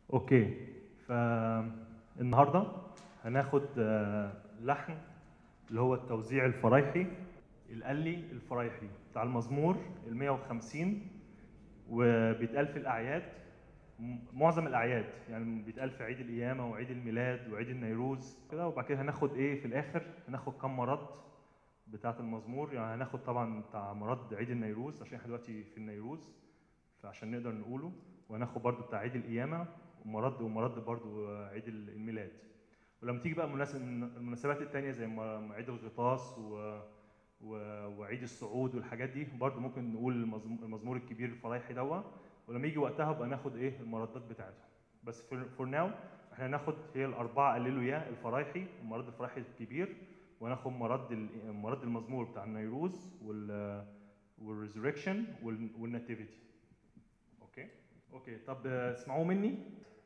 اوكي فالنهارده هناخد آه، لحن اللي هو التوزيع الفرايحي القلي الفرايحي بتاع المزمور ال 150 وبيتقال في الاعياد م- معظم الاعياد يعني بيتقال في عيد القيامه وعيد الميلاد وعيد النيروز كده وبعد كده هناخد ايه في الاخر هناخد كام مرض بتاعه المزمور يعني هناخد طبعا بتاع مرض عيد النيروز عشان احنا دلوقتي في النيروز فعشان نقدر نقوله وهناخد برضو بتاع عيد القيامه ومرد ومرد برضو عيد الميلاد ولما تيجي بقى مناسب المناسبات التانية زي م- عيد الغطاس و... و... وعيد الصعود والحاجات دي برضو ممكن نقول المزم- المزمور الكبير الفرايحي دوا ولما يجي وقتها بقى ناخد ايه المردات بتاعتهم بس فور ناو احنا هناخد هي الاربعه قللوا يا الفرايحي المرد الفرايحي الكبير وناخد مرد ال- مرد المزمور بتاع النيروز وال والريزركشن والناتيفيتي اوكي اوكي طب آه، اسمعوا مني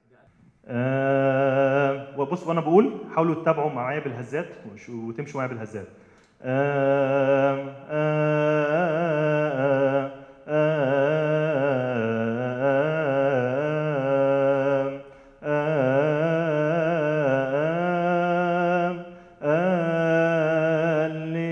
آه وبص وانا بقول حاولوا تتابعوا معايا بالهزات وش- وتمشوا معايا بالهزات آه آه آه آه آه آه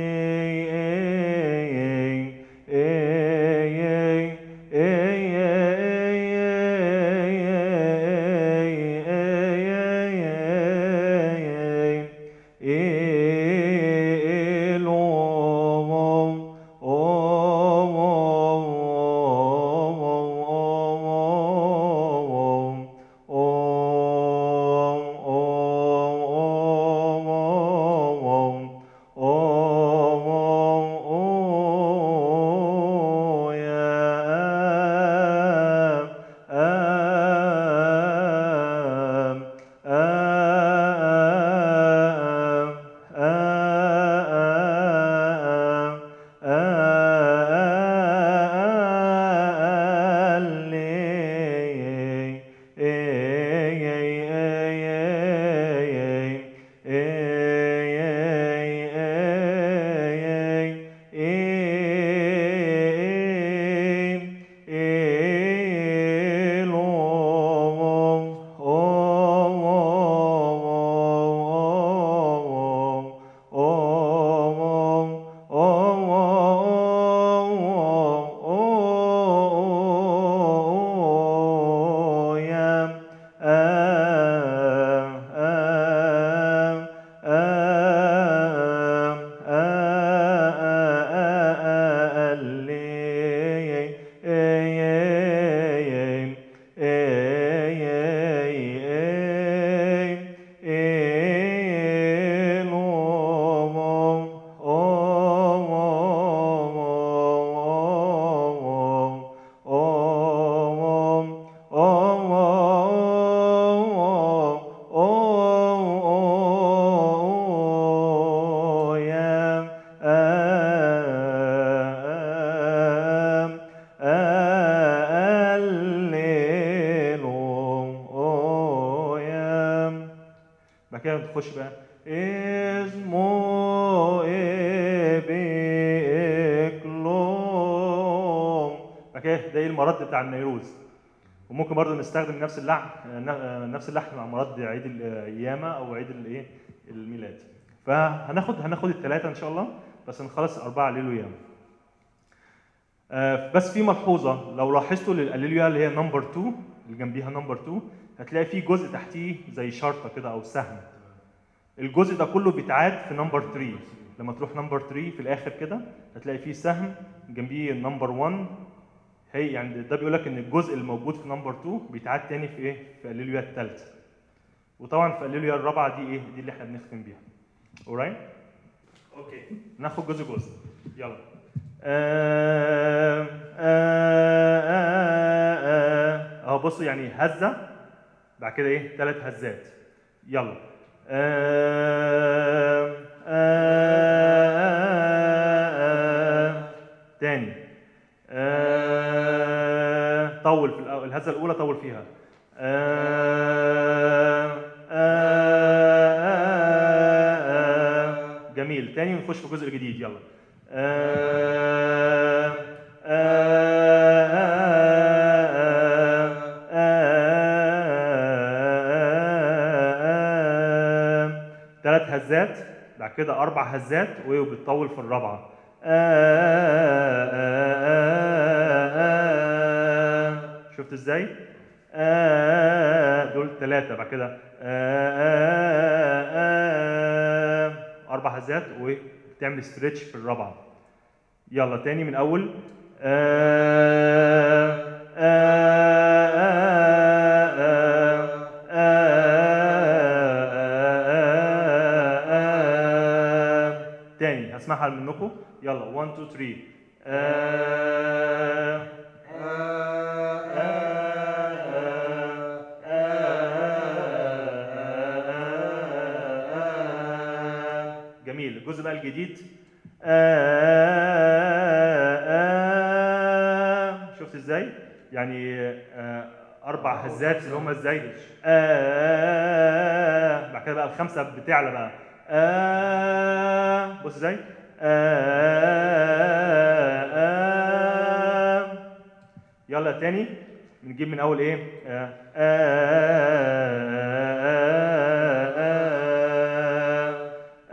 بعد كده نخش بقى اسمه بيكلوم بعد كده ده ايه المرد بتاع النيروز وممكن برضه نستخدم نفس اللحن ن- نفس اللحن مع مرد عيد القيامه او عيد الايه الميلاد فهناخد هناخد الثلاثه ان شاء الله بس نخلص الاربعه ليلويا آه، بس في ملحوظه لو لاحظتوا للاليلويا اللي هي نمبر 2 اللي جنبيها نمبر 2 هتلاقي في جزء تحتيه زي شرطه كده او سهم الجزء ده كله بيتعاد في نمبر 3 لما تروح نمبر 3 في الاخر كده هتلاقي فيه سهم جنبيه نمبر 1 هي يعني ده بيقول لك ان الجزء الموجود في نمبر 2 بيتعاد تاني في ايه في الاليلويا الثالثه وطبعا في الاليلويا الرابعه دي ايه دي اللي احنا بنختم بيها alright اوكي ناخد جزء جزء يلا آه، آه، آه، آه. اهو بصوا يعني هزه بعد كده ايه ثلاث هزات يلا آه، آه، آه. تاني آه، طول في الأول الهزه الاولى طول فيها آه، آه، آه، آه. جميل تاني نخش في الجزء الجديد يلا آه، آه، آه، آه، ثلاث هزات بعد كده اربع هزات وبتطول في الرابعه آه آه آه آه شفت ازاي؟ آه دول ثلاثة بعد كده آه آه آه أربع هزات وبتعمل ستريتش في الرابعة يلا تاني من أول آه آه آه آه آه آه تاني هسمعها منكم يلا 1 2 3 آه جميل الجزء بقى الجديد شفت ازاي يعني آه، اربع هزات اللي هم ازاي آه، بعد كده بقى الخمسه بتعلى بقى آه، بص ازاي آه، آه، يلا تاني بنجيب من اول ايه آه، آه، آه،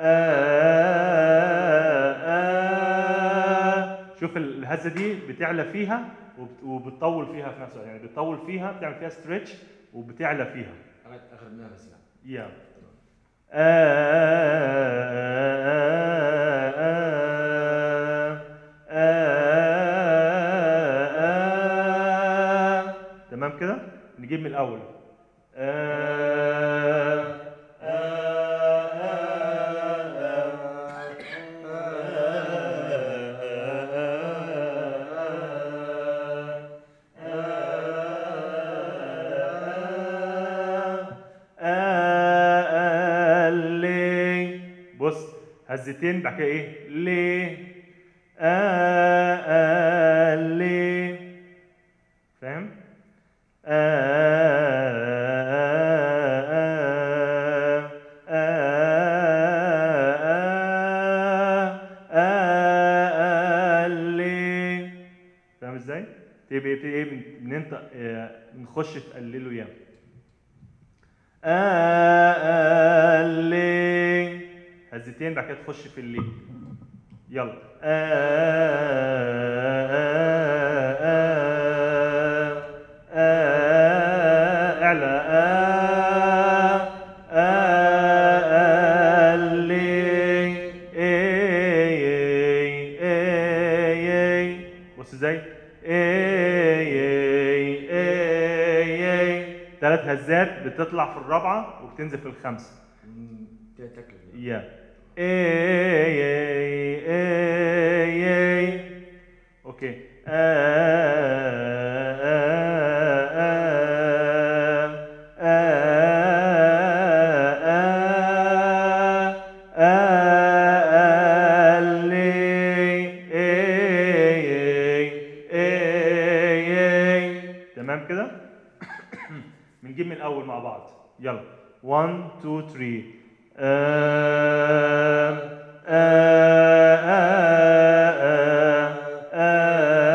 آه، آه. شوف الهزه دي بتعلى فيها وبت- وبتطول فيها في نفس الوقت يعني بتطول فيها بتعمل فيها ستريتش وبتعلى فيها لغايه اخر نفس يعني يا تمام كده نجيب من الاول لي بص هزتين بعد كده ايه لي آه لي فاهم آه لي فاهم ازاي؟ تبقى يبتدي ايه من من انت آه، نخش تقلله ياما اللي هزتين بعد كده تخش في اللي يلا اعلى اللي بص ازاي ثلاث هزات بتطلع في الرابعه وبتنزل في الخامسه مم، كده تكلف يعني. يا اي اي اي اي اوكي تمام كده بنجيب من الاول مع بعض يلا 1 2 3 آه آه آه آه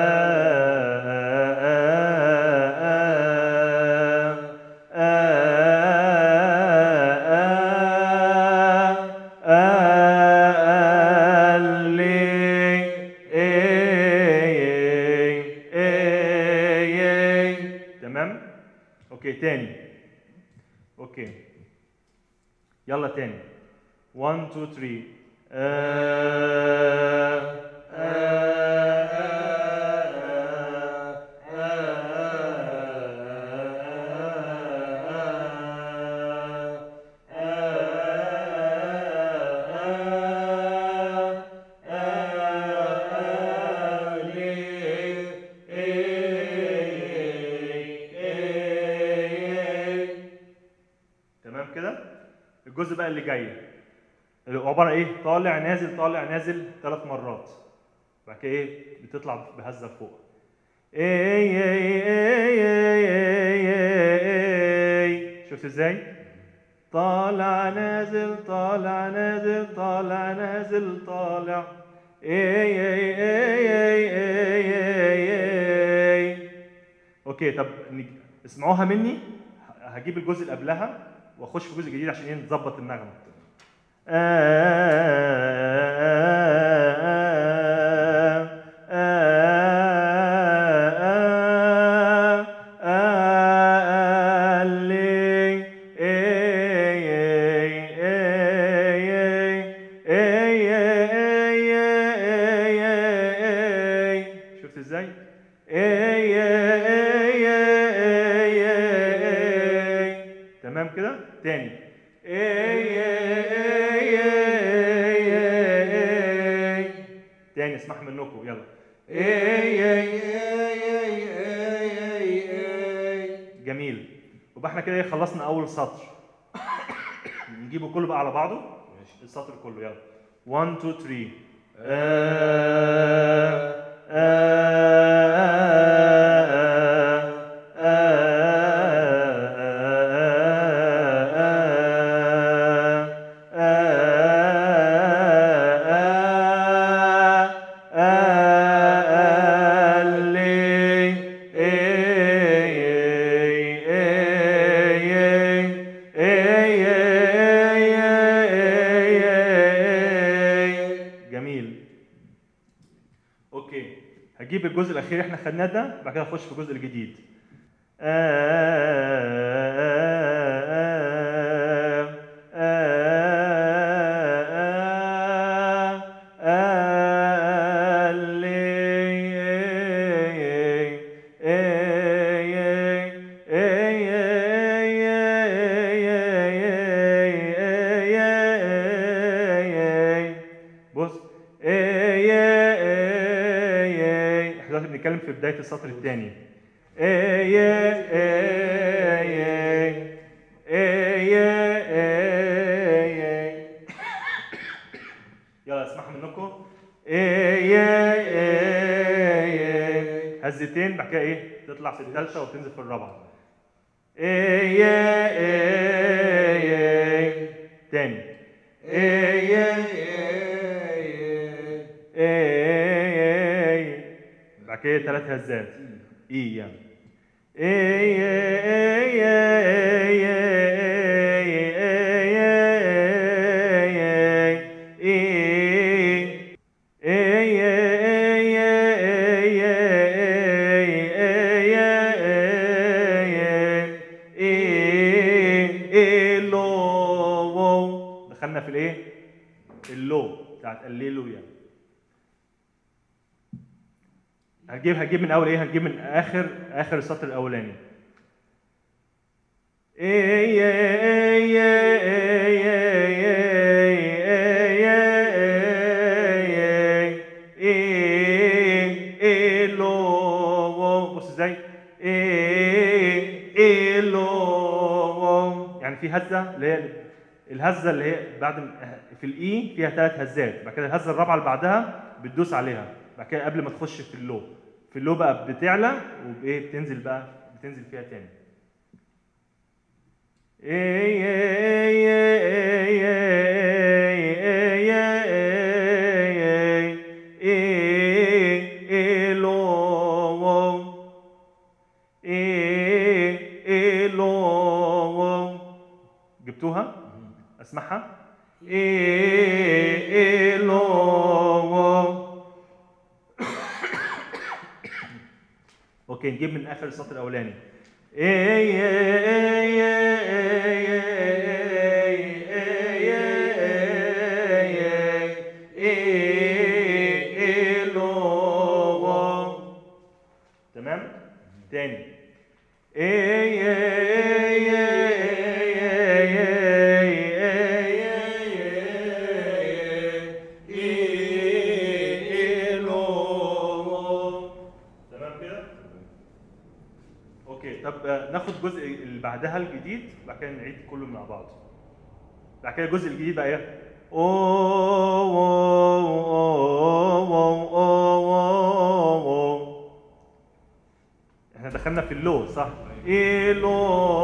تمام اوكي تاني اوكي يلا تاني 1 2 3 آه تمام كده الجزء بقى اللي جاي اللي هو عباره ايه طالع نازل طالع نازل ثلاث مرات بعد كده ايه بتطلع بهزه فوق اي اي اي اي اي اي شفت ازاي طالع نازل طالع نازل طالع نازل طالع اي اي اي اي اي اي اي اوكي طب نج- اسمعوها مني ه- هجيب الجزء اللي قبلها واخش في جزء جديد عشان ايه نظبط النغمه شفت ازاي؟ تمام كده؟ تاني تاني اسمح منكم يلا جميل يبقى احنا كده ايه خلصنا اول سطر نجيبه كله بقى على بعضه ماشي السطر كله يلا 1 2 3 آه جميل اوكي هجيب الجزء الاخير احنا خدناه ده بعد كده اخش في الجزء الجديد بص احنا دلوقتي بنتكلم في بدايه السطر الثاني يلا اسمعها منكم هزتين بعد كده ايه تطلع في الثالثه وتنزل في الرابعه تاني بعد كده ثلاث هزات اي يعني دخلنا في الايه؟ اللو بتاعت الليلويا هجيب هجيب من اول ايه هجيب من اخر اخر السطر الاولاني بص ازاي يعني في هزه اللي هي الهزه اللي هي بعد م- في الاي فيها ثلاث هزات بعد كده الهزه الرابعه اللي بعدها بتدوس عليها بعد كده قبل ما تخش في اللو في اللو بقى بتعلى وبايه بتنزل بقى بتنزل فيها تاني جبتوها اسمعها اوكي نجيب من اخر السطر الاولاني تمام تاني تمام كده اوكي طب آه، ناخد الجزء اللي بعدها الجديد بعد كده نعيد كله مع بعض بعد كده الجزء الجديد بقى ايه احنا دخلنا في اللو صح إيلو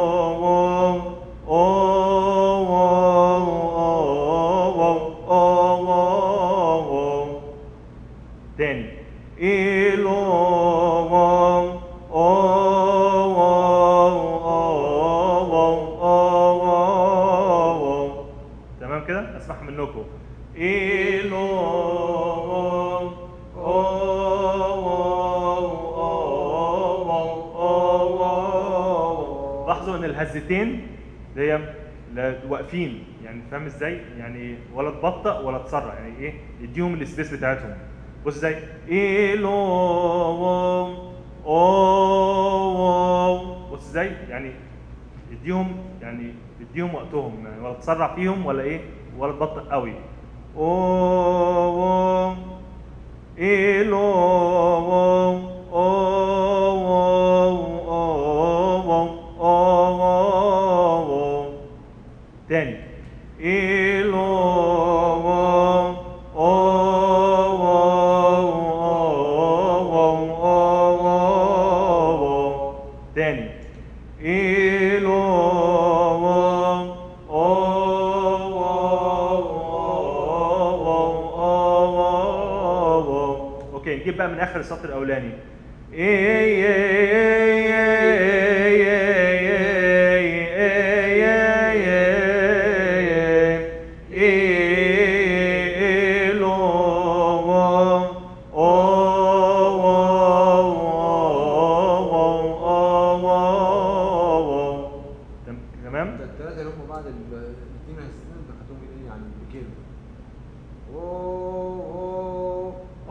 تاني إيلو تمام كده اسمعها منكم تلاحظوا ان الهزتين اللي هي لا- واقفين يعني فاهم ازاي؟ يعني ولا تبطأ ولا تسرع يعني ايه؟ اديهم السبيس بتاعتهم بص ازاي؟ ايلو او بص ازاي؟ يعني اديهم يعني اديهم وقتهم يعني ولا تسرع فيهم ولا ايه؟ ولا تبطأ قوي او إيلو تاني إيلو تاني إيلو اوكي نجيب بقى من اخر السطر الاولاني تمام الثلاثة اللي هم بعد ال- الاثنين هيستنوا ده خدوهم ايه يعني بكيلو اوه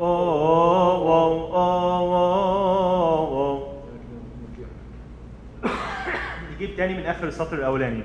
اوه كده بكيلو. نجيب تاني من اخر السطر الاولاني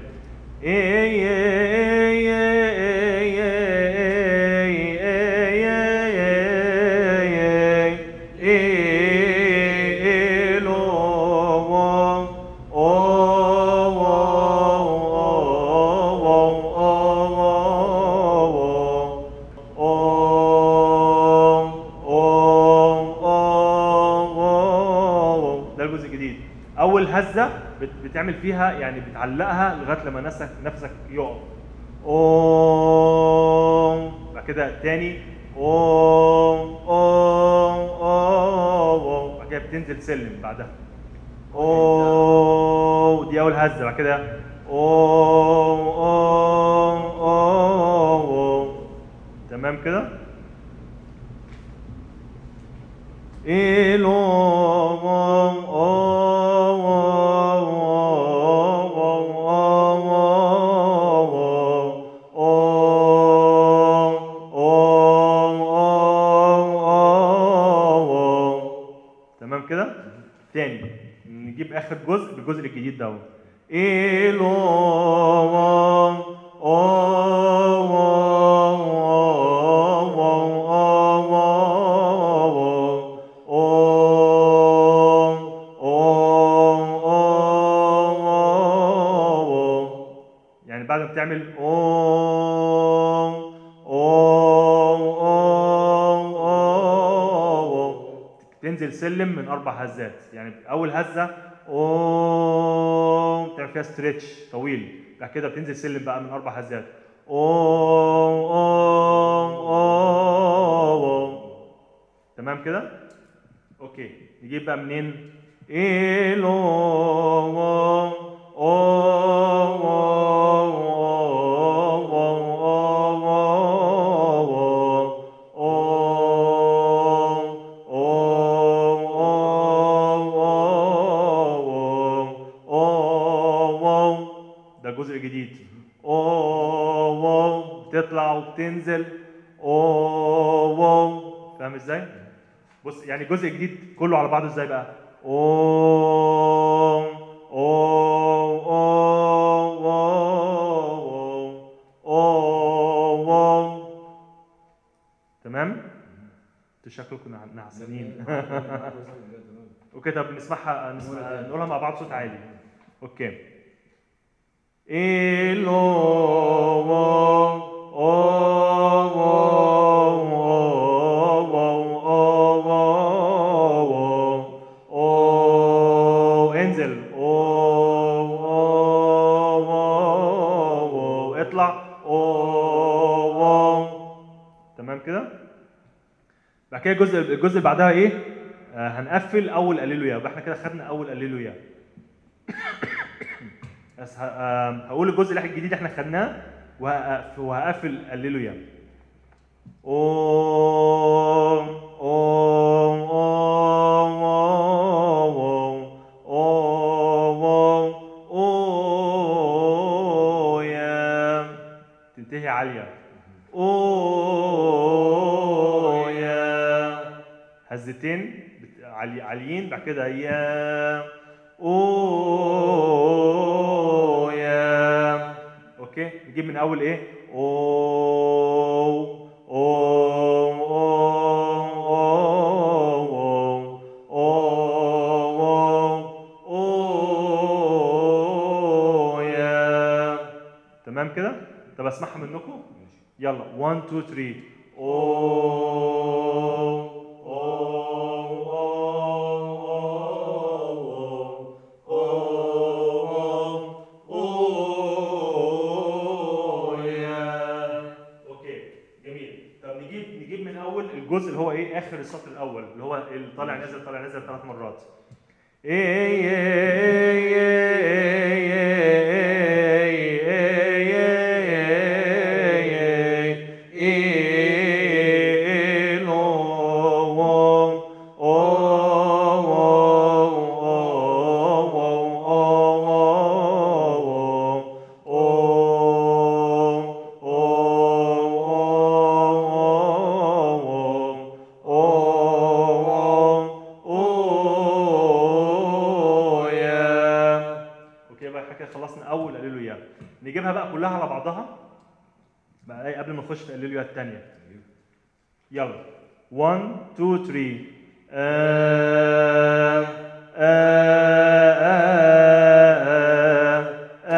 ده الجزء الجديد اول هزه بت- بتعمل فيها يعني بتعلقها لغايه لما نفسك نفسك يقف اوم بعد كده تاني اوم اوم اوم بعد كده بتنزل سلم بعدها اوم دي اول هزه بعد كده اوم اوم اوم تمام كده تمام كده تاني نجيب اخر جزء بالجزء الجديد ده يعني بعد ما بتعمل اوم اوم اوم اوم تنزل سلم من اربع هزات يعني اول هزه اوم تعمل فيها ستريتش طويل بعد كده بتنزل سلم بقى من اربع هزات اوم اوم اوم تمام كده اوكي نجيب بقى منين إيلو ده الجزء الجديد بتطلع وبتنزل فاهم ازاي؟ بص يعني الجزء الجديد كله على بعضه ازاي بقى؟ اوم اوم اوم اوم اوم تمام؟ انتوا شكلكم نع- نعسانين اوكي طب نسمعها نسمع نقولها مع بعض صوت عالي اوكي انزل اطلع تمام كده بعد كده الجزء الجزء اللي بعدها ايه آه هنقفل اول قليلويا يبقى احنا كده خدنا اول قليلويا بس ه- آه، هقول الجزء اللي الجديد احنا خدناه وهقف- وهقفل قليلويا اوم اوم اوم اوم اوم اوم عاليه او يا هزتين بت- عالي عاليين بعد كده يا او يا اوكي نجيب من اول ايه او او او او او او يا تمام كده طب اسمعها منكم يلا 1 2 3 او اوكي جميل طب نجيب نجيب من اول الجزء اللي هو ايه اخر السطر الاول اللي هو اللي طالع نازل طالع نازل ثلاث مرات اوكي بقى احنا كده خلصنا اول هللويا نجيبها بقى كلها على بعضها بقى ايه قبل ما نخش في الهللويا الثانيه يلا 1 2 3 آه آه آه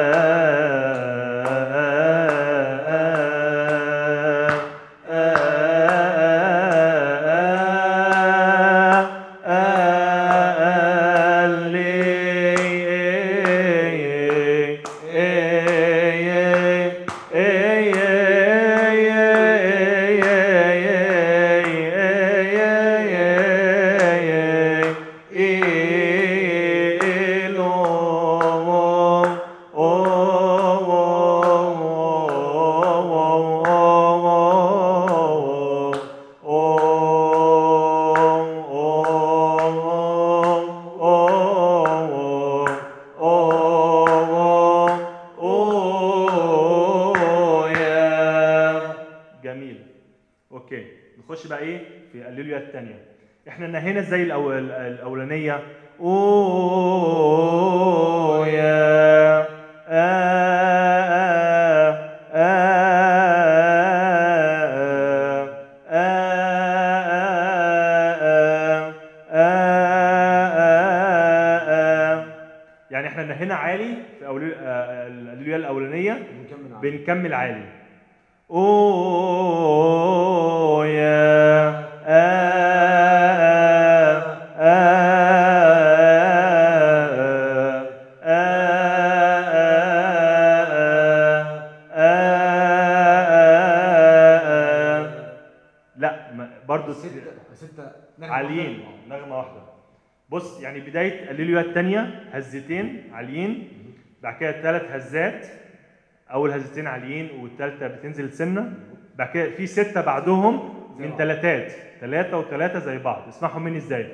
جميل اوكي نخش بقى ايه في الليليا الثانيه احنا نهينا ازاي الأول الاولانيه او يا آه آه آه آه يعني احنا نهينا عالي في أولي- آه، الليليا الاولانيه بنكمل على بنكمل عالي او يا آه آه آه لا ما- برضو ستة ستة نغمة عاليين واحدة. نغمه واحده بص يعني بدايه الليليا الثانيه هزتين عاليين بعد كده ثلاث هزات اول هزتين عاليين والثالثه بتنزل سنه بعد كده في سته بعدهم من ثلاثات ثلاثه وثلاثه زي بعض اسمعهم مني ازاي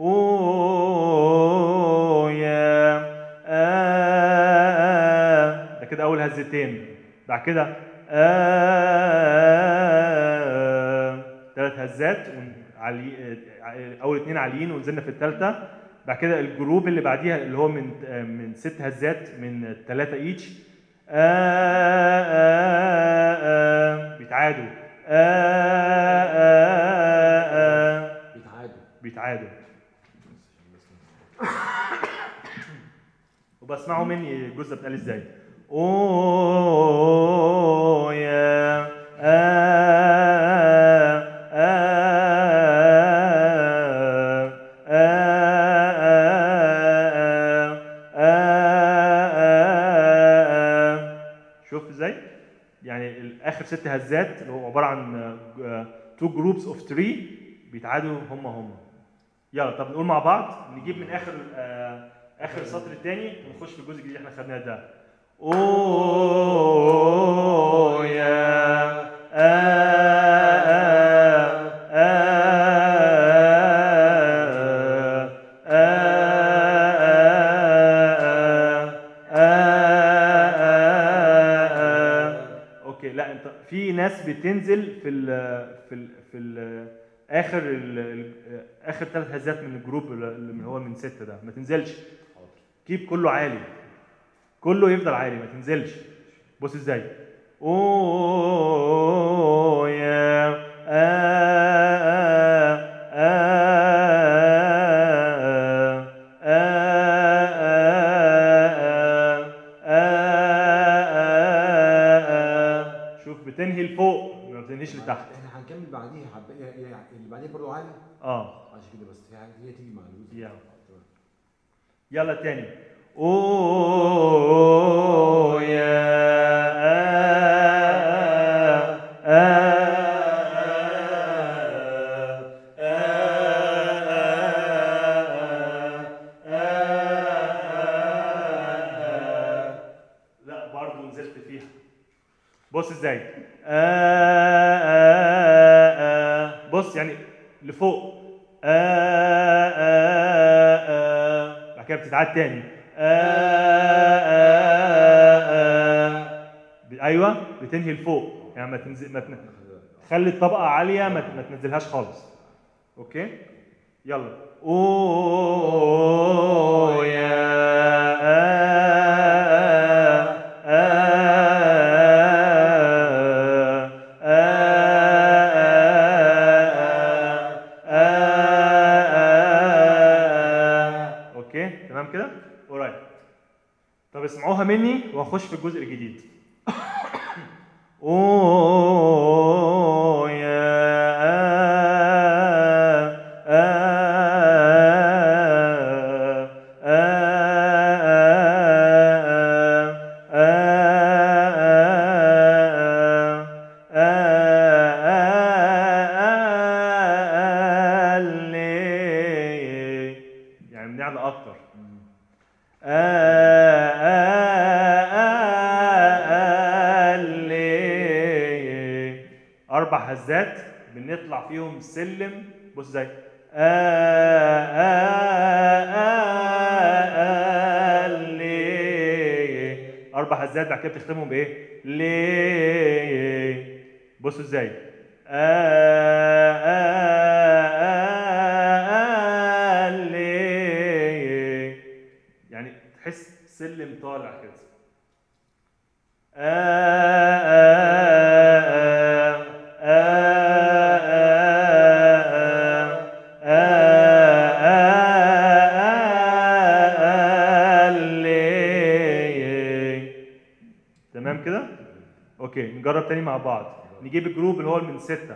اوه يا آه ده كده اول هزتين بعد كده آه ثلاث هزات علي آه، اول اثنين عاليين ونزلنا في الثالثه بعد كده الجروب اللي بعديها اللي هو من آه، من ست هزات من ثلاثه ايتش آه آه آه بيتعادوا آه آه آه بيتعادوا بيتعادوا وبسمعوا مني الجزء بتقال ازاي اوه يا آه آه آه آه شوف ازاي يعني اخر ست هزات اللي هو عباره عن تو جروبس اوف 3 بيتعادوا هم هم يلا طب نقول مع بعض نجيب من اخر آه اخر السطر الثاني ونخش في الجزء الجديد اللي احنا خدناه ده اوه يا آه آه آه آه آه آه اوكي لا انت في ناس بتنزل في ال في ال في ال اخر ال ال اخر ثلاث هزات من الجروب اللي هو من سته ده ما تنزلش كيب كله عالي كله يفضل عالي ما تنزلش بص ازاي اوه يا آه آه آه آه آه آه شوف بتنهي لفوق ما بتنهيش لتحت احنا هنكمل بعديها حب... يعني اللي بعديها برضه عالي اه عشان كده بس في حاجه هي تيجي مع الوزن يلا. تمام. يلا تاني اوه يا لا برضه نزلت فيها بص ازاي بص يعني لفوق بعد كده بتتعاد تاني ايوه بتنهي لفوق يعني ما تنزل ما تن... خلي الطبقه عاليه ما, ت- ما تنزلهاش خالص اوكي يلا اوه يا اوكي تمام كده قريب طب اسمعوها مني وهخش في الجزء الجديد اوه يا يعني بنعلى اكتر أربع هزات بنطلع فيهم سلم بص ازاي أربع هزات بعد كده بتختمهم بإيه؟ ليه بصوا ازاي ليه يعني تحس سلم طالع كده تمام كده؟ اوكي نجرب تاني مع بعض نجيب الجروب اللي هو من ستة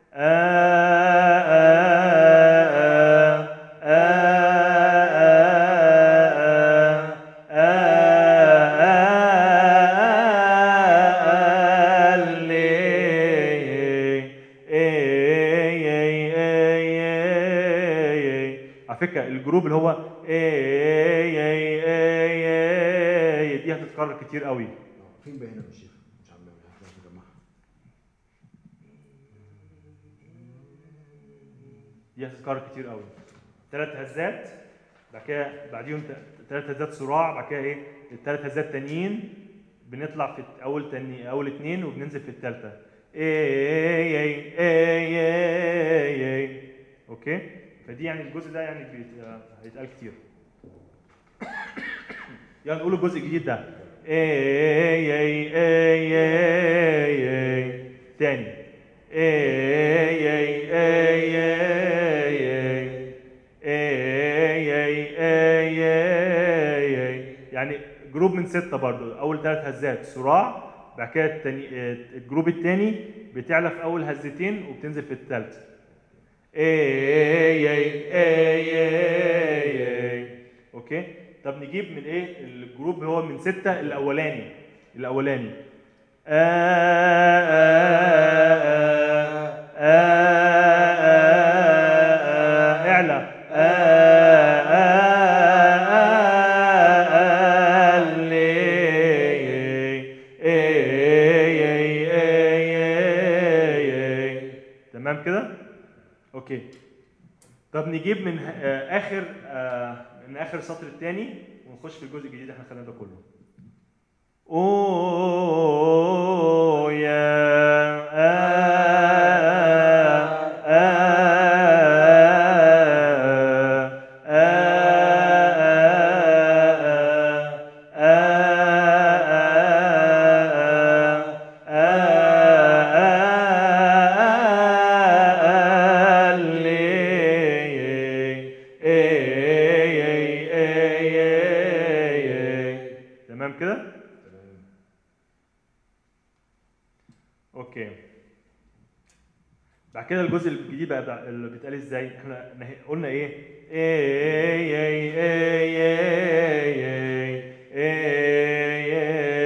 على فكرة الجروب اللي هو دي هتتكرر كتير قوي آه، فين بقى هنا يا شيخ مش عم مش مجمعها دي هتتكرر كتير قوي ثلاث هزات بعد كده بعديهم ثلاث هزات صراع بعد كده ايه الثلاث هزات تانيين بنطلع في اول تاني اول اتنين وبننزل في الثالثه اي اي اي اي اي اوكي فدي يعني الجزء ده يعني بيت- آه، هيتقال كتير يلا نقول الجزء الجديد ده اي اي اي اي اي تاني اي اي اي اي اي اي اي اي اي يعني جروب من ستة برضو اول ثلاث هزات صراع بعد كده التاني آه، الجروب الثاني بتعلى في اول هزتين وبتنزل في الثالث اي اي اي اي اي اوكي طب نجيب من ايه الجروب اللي هو من ستة الاولاني الاولاني اعلى تمام كده اوكي طب نجيب من آه، اخر آه، من اخر السطر الثاني ونخش في الجزء الجديد اللي احنا خدناه ده كله اوه يا تمام كده تمام اوكي بعد كده الجزء الجديد بقى بقى اللي بيتقال ازاي احنا نه- قلنا ايه اي اي اي اي اي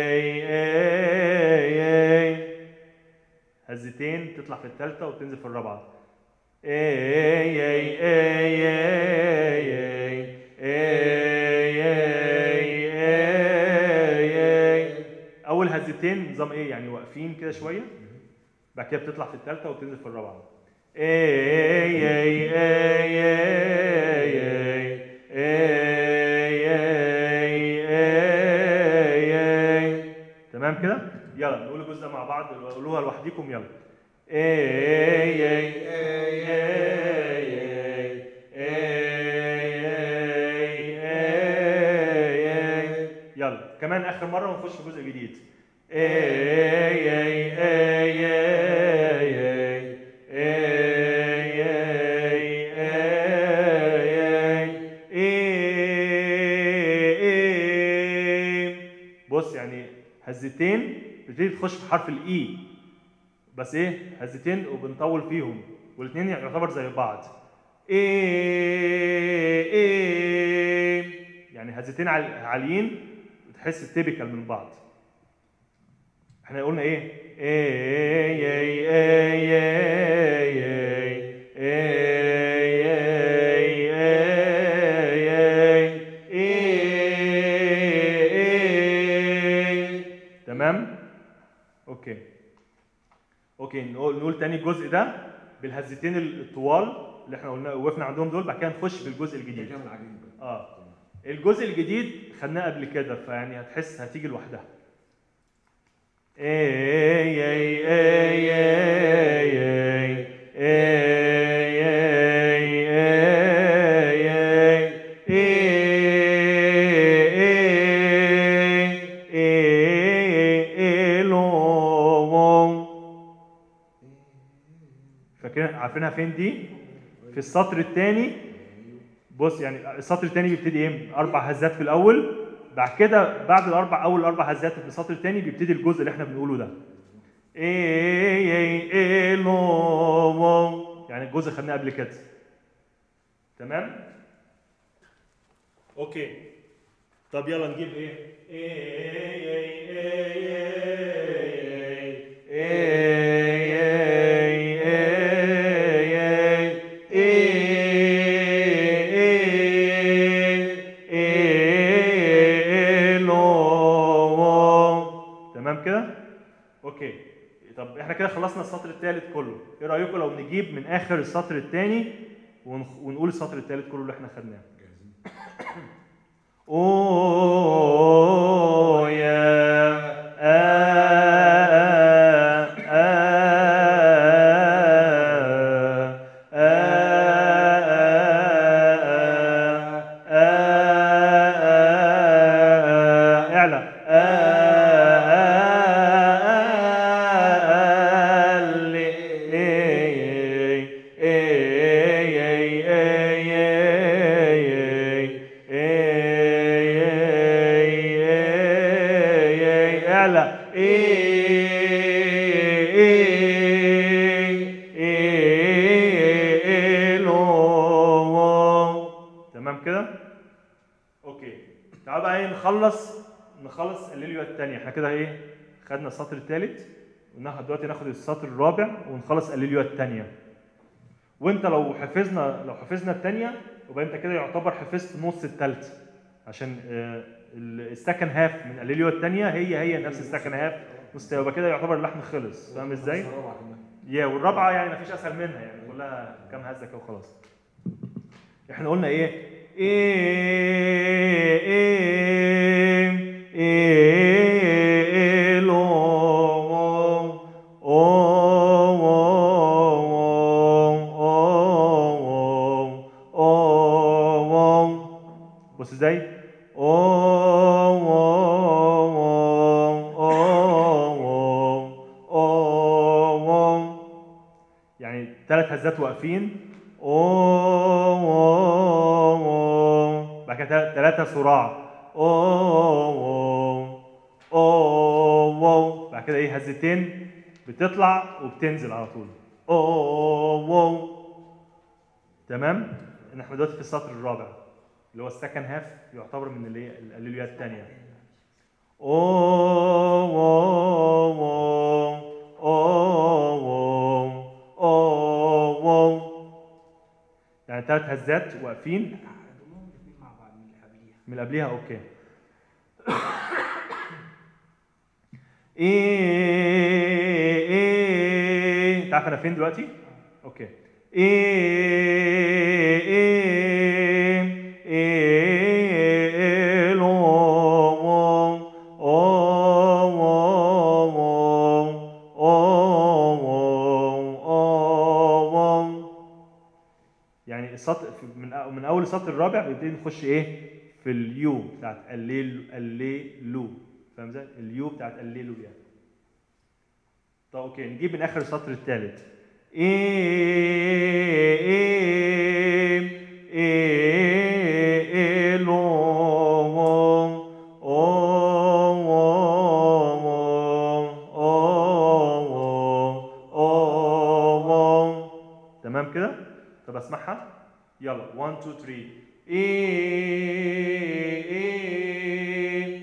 اي اي هزتين تطلع في الثالثه وتنزل في الرابعه اي اي اي اي اي اي اي اول هزتين نظام ايه يعني واقفين كده شويه بعد كده بتطلع في الثالثه وتنزل في الرابعه اي اي اي اي اي اي اي اي تمام كده يلا نقول الجزء ده مع بعض قولوها لوحديكم يلا اي اي اي يلا كمان اخر مره ونخش في جزء جديد اي اي اي اي بص يعني هزتين بتبتدي تخش في حرف الاي بس ايه هزتين وبنطول فيهم والاثنين يعتبر زي بعض ايه ايه يعني هزتين عال- عاليين بتحس تيبيكال من بعض احنا قلنا ايه ايه ايه ايه ايه تمام اوكي اوكي نقول نقول تاني الجزء ده بالهزتين الطوال اللي احنا قلنا وقفنا عندهم دول بعد كده نخش بالجزء الجديد كامل عجيب بقى اه الجزء الجديد خدناه قبل كده فيعني هتحس هتيجي لوحدها اي اي اي اي اي اي اي اي فاكرين عارفينها فين دي؟ في السطر الثاني بص يعني السطر الثاني بيبتدي ايه؟ اربع هزات في الاول بعد كده بعد الاربع اول اربع هزات في السطر الثاني بيبتدي الجزء اللي احنا بنقوله ده. ايه ايه ايه لو يعني الجزء خدناه قبل كده. تمام؟ اوكي طب يلا نجيب ايه؟ تمام كده؟ اوكي طب احنا كده خلصنا السطر الثالث كله، ايه رايكم لو نجيب من اخر السطر الثاني ونقول السطر الثالث كله اللي احنا خدناه؟ جاهزين Oh yeah. Ah, ah, ah, ah, ah, اعلى اعلى تمام كده اوكي تعالوا بقى ايه نخلص نخلص الليليا الثانيه احنا كده ايه خدنا السطر الثالث وناخد دلوقتي ناخد السطر الرابع ونخلص الليليا الثانيه وانت لو حفظنا لو حفظنا الثانيه يبقى انت كده يعتبر حفظت نص الثالثه عشان آه، ال- السكند هاف من الليليا الثانيه هي هي نفس السكند هاف نص يبقى كده يعتبر اللحن خلص فاهم ازاي؟ بس الرابعة كمان. يا والرابعه يعني مفيش اسهل منها يعني كلها كام هزه كده وخلاص احنا قلنا ايه ايه ايه ايه لو او او او بص ازاي يعني ثلاث هزات واقفين بعد كده ثلاثة صراع بعد كده ايه هزتين بتطلع وبتنزل على طول او واو تمام ان احنا دلوقتي في السطر الرابع اللي هو السكند هاف يعتبر من اللي هي الاليلويات الثانيه او واو واو او واو او واو يعني ثلاث هزات واقفين ضمهم الاثنين مع بعض من اللي قبليها من اللي قبليها اوكي ايه ايه انت عارف انا فين دلوقتي؟ اوكي ايه ايه ايه لو واو او واو واو او واو واو يعني السطر في- من أو- من اول السطر الرابع بيبتدي نخش ايه في اليو بتاعت الليل الليلو فاهم ازاي اليو بتاعت الليلو يعني طب اوكي نجيب من اخر السطر الثالث ايه ايه ايه لو واو او واو او واو واو تمام كده طب اسمعها يلا 1 2 3 ايه ايه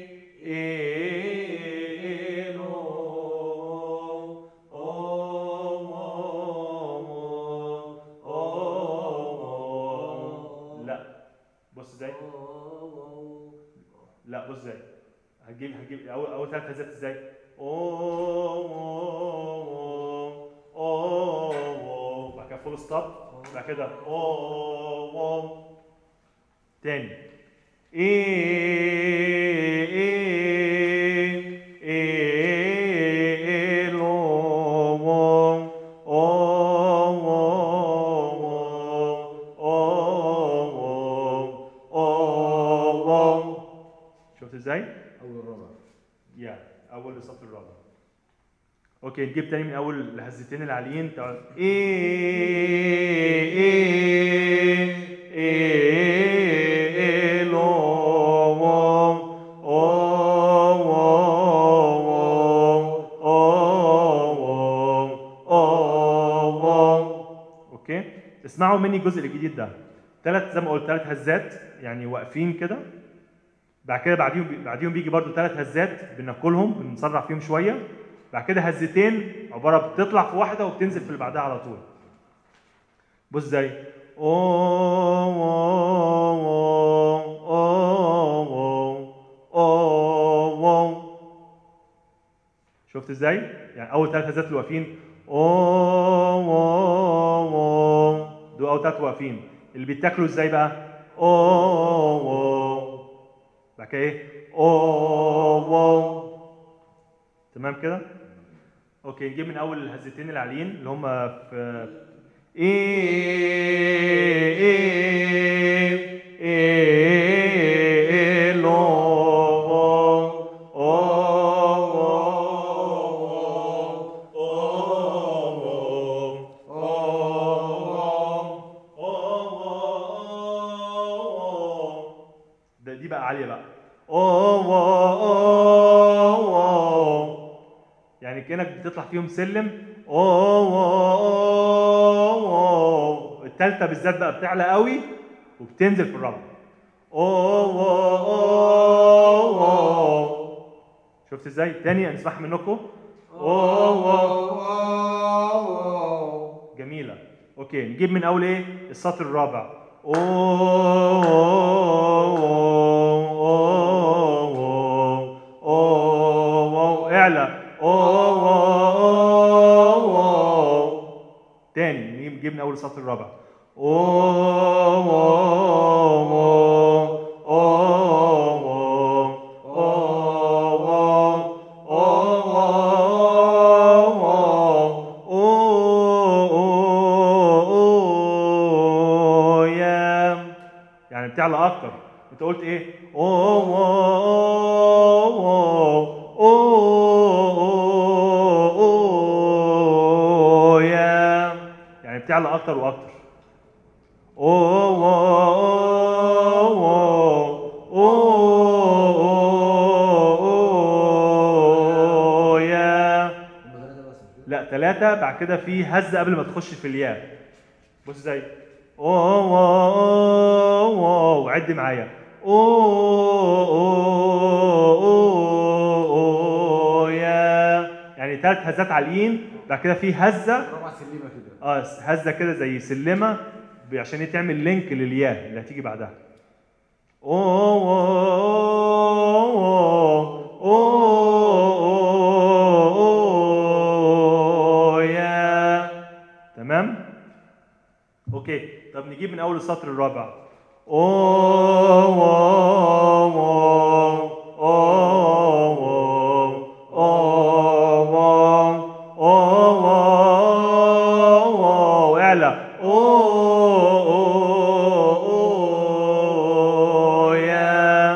ايه لو او او لا بص ازاي لا بص ازاي هتجيب هتجيب اول اول ثلاث هزات ازاي او او بعد كده فول ستوب بعد كده او تاني ايه ايه ايه لو واو او واو او واو شفت ازاي؟ اول الرابع يا اول السطر الرابع اوكي نجيب تاني من اول الهزتين العاليين تعال ايه ايه ايه لو واو او واو او واو او اوكي اسمعوا مني الجزء الجديد ده ثلاث زي ما قلت ثلاث هزات يعني واقفين كده بعد كده بعديهم بعديهم بيجي برضو ثلاث هزات بناكلهم بنسرع فيهم شويه بعد كده هزتين عباره بتطلع في واحده وبتنزل في اللي بعدها على طول بص ازاي او واو واو او واو او واو شفت ازاي يعني اول ثلاث هزات اللي واقفين او واو واو دول اول ثلاث واقفين اللي بيتاكلوا ازاي بقى او واو بعد كده ايه او واو تمام كده اوكي نجيب من اول الهزتين العاليين اللي هم في ايه ايه ايه لو واو ده دي بقى عاليه بقى أوه أوه أوه. يعني كانك بتطلع فيهم سلم أوه أوه أوه. التالتة بالذات بقى بتعلى قوي وبتنزل في الرابعة أوه أوه أوه. شفت ازاي؟ تاني نسمعها منكم أوه أوه. جميلة اوكي نجيب من اول ايه السطر الرابع أوه أوه أوه أوه اعلى أوه أوه تاني نجيب نجيب من اول السطر الرابع أوه أوه أوه أوه يعني بتعلى اكتر انت قلت ايه يعني بتعلى اكتر واكتر ثلاثة بعد كده في هزة قبل ما تخش في الياء بص ازاي أو أو أو أو عد معايا أو أو أو أو يا يعني ثلاث هزات عاليين بعد كده في هزة ربع سلمه كده اه هزه كده زي سلمه ب- عشان هي تعمل لينك للياء اللي هتيجي بعدها أوه أوه أوه أوه يا تمام اوكي طب نجيب من اول السطر الرابع أوه أوه أوه أوه أوه أوه اعلى أوه أوه يا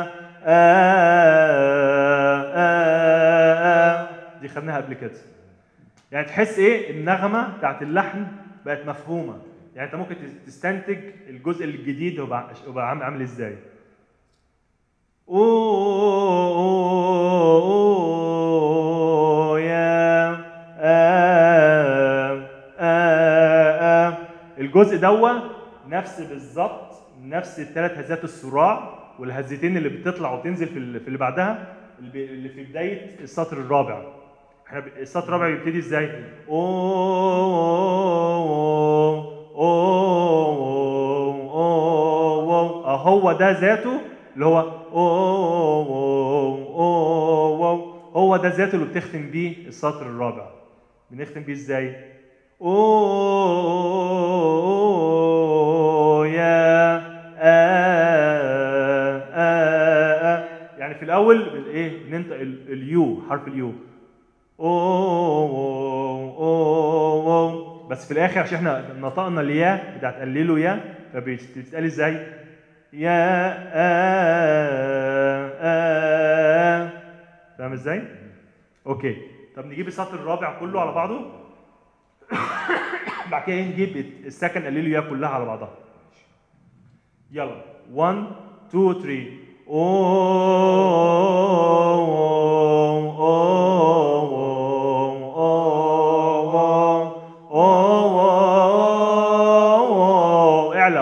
آه آه آه دي خدناها قبل كده يعني تحس ايه النغمه بتاعت اللحن بقت مفهومه يعني انت ممكن تستنتج الجزء الجديد هو بقى- هو بقى عامل عامل ازاي أوه يا آه آه آه الجزء دوا نفس بالظبط نفس الثلاث هزات الصراع والهزتين اللي بتطلع وتنزل في اللي في اللي بعدها اللي بي- اللي في بدايه السطر الرابع احنا ب- السطر الرابع بيبتدي ازاي؟ أوه أوه أوه هو ده ذاته اللي هو أوه أوه هو ده ذاته اللي بتختم بيه السطر الرابع بنختم بيه ازاي؟ أوه يا آه آه آه يعني في الأول بالإيه؟ بننطق ال- اليو حرف اليو أوه أوه أوه بس في الآخر عشان احنا نطقنا الياء بتاعت قللوا يا فبتتقال ازاي؟ يا آه آه فاهم ازاي؟ اوكي طب نجيب السطر الرابع كله على بعضه بعد كده نجيب السكن قللوا يا كلها على بعضها يلا 1 2 3 اعلى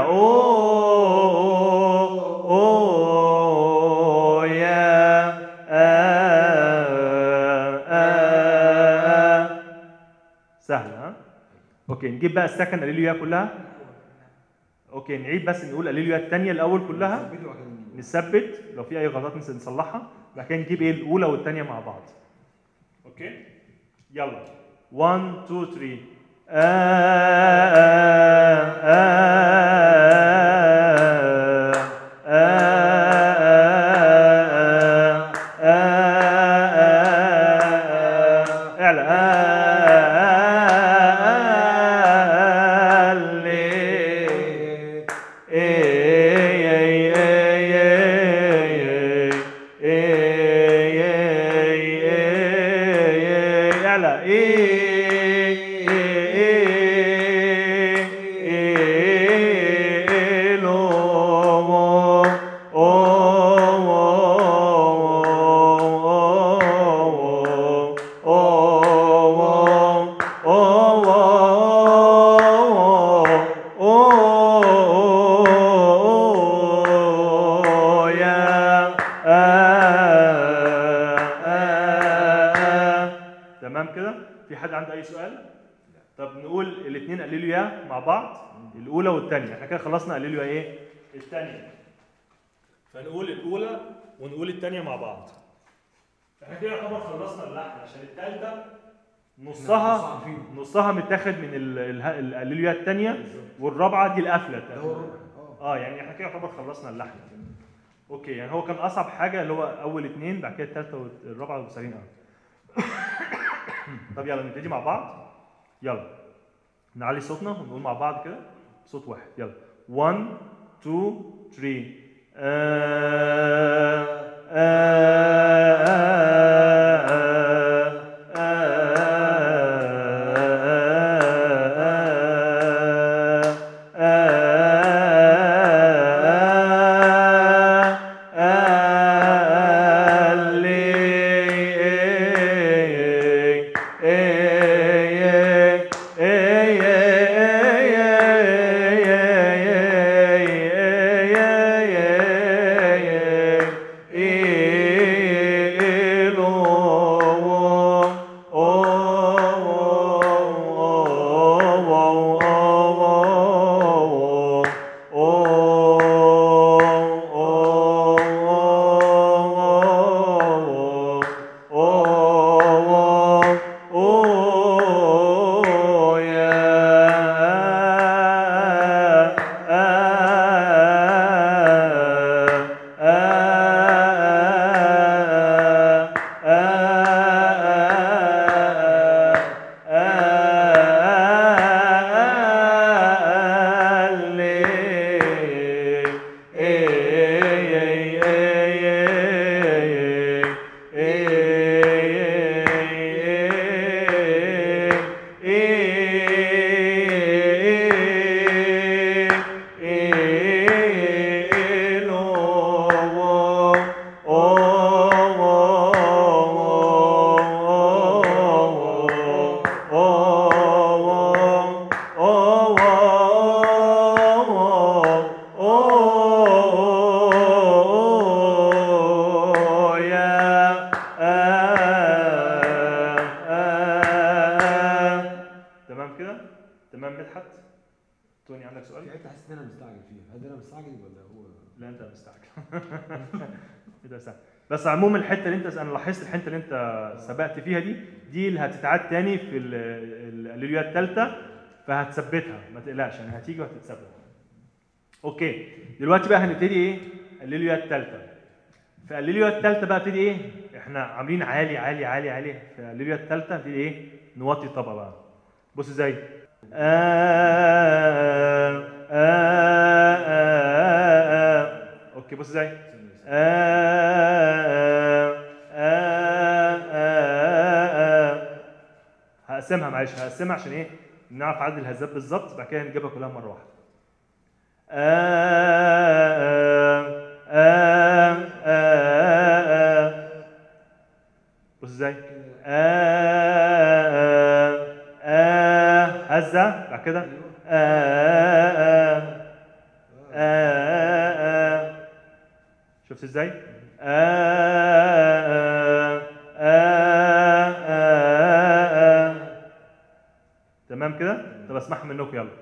أوه يا آه آه سهلة ها؟ اوكي نجيب بقى السكن قليليا كلها اوكي نعيد بس نقول قليليا الثانية الأول كلها ثبتوا عشان نثبت لو في اي غلطات نس- نصلحها بعد كده نجيب ايه الاولى والثانيه مع بعض اوكي يلا 1 2 3 اعلى تمام كده في حد عنده اي سؤال طب نقول الاثنين قللوا يا مع بعض الاولى والثانيه احنا كده خلصنا قللوا يا ايه الثانيه فنقول الاولى ونقول الثانيه مع بعض احنا كده يعتبر خلصنا اللحن عشان الثالثه نصها نصها متاخد من ال- اله- القللوا يا الثانيه والرابعه دي القفله ده هو الربع اه اه يعني احنا كده يعتبر خلصنا اللحن اوكي يعني هو كان اصعب حاجه اللي هو اول اثنين بعد كده الثالثه والرابعه والسريين قوي طب يلا نبتدي مع بعض يلا نعلي صوتنا ونقول مع بعض كده صوت واحد يلا 1 2 3 آه آه آه آه مستعجل ولا هو لا انت مستعجل انت مستعجل بس عموما الحته اللي انت انا لاحظت الحته اللي انت سبقت فيها دي دي اللي هتتعاد تاني في ال- ال- الليلويا الثالثه فهتثبتها ما تقلقش يعني هتيجي وهتتثبت اوكي دلوقتي بقى هنبتدي ايه الليلويا الثالثه في الليلويا الثالثه بقى ابتدي ايه احنا عاملين عالي عالي عالي عالي في الليلويا الثالثه ابتدي ايه نوطي طبقه بقى بص ازاي آه آه آه آه اوكي بص ازاي آه آه آه آه هقسمها معلش هقسمها عشان ايه نعرف عدد الهزات بالظبط بعد كده نجيبها كلها مره واحده آه آه آه آه بص ازاي آه آه هزه بعد كده آه آه آه آه شفت ازاي؟ آه آه آه آه تمام كده؟ طب اسمعها منكم يلا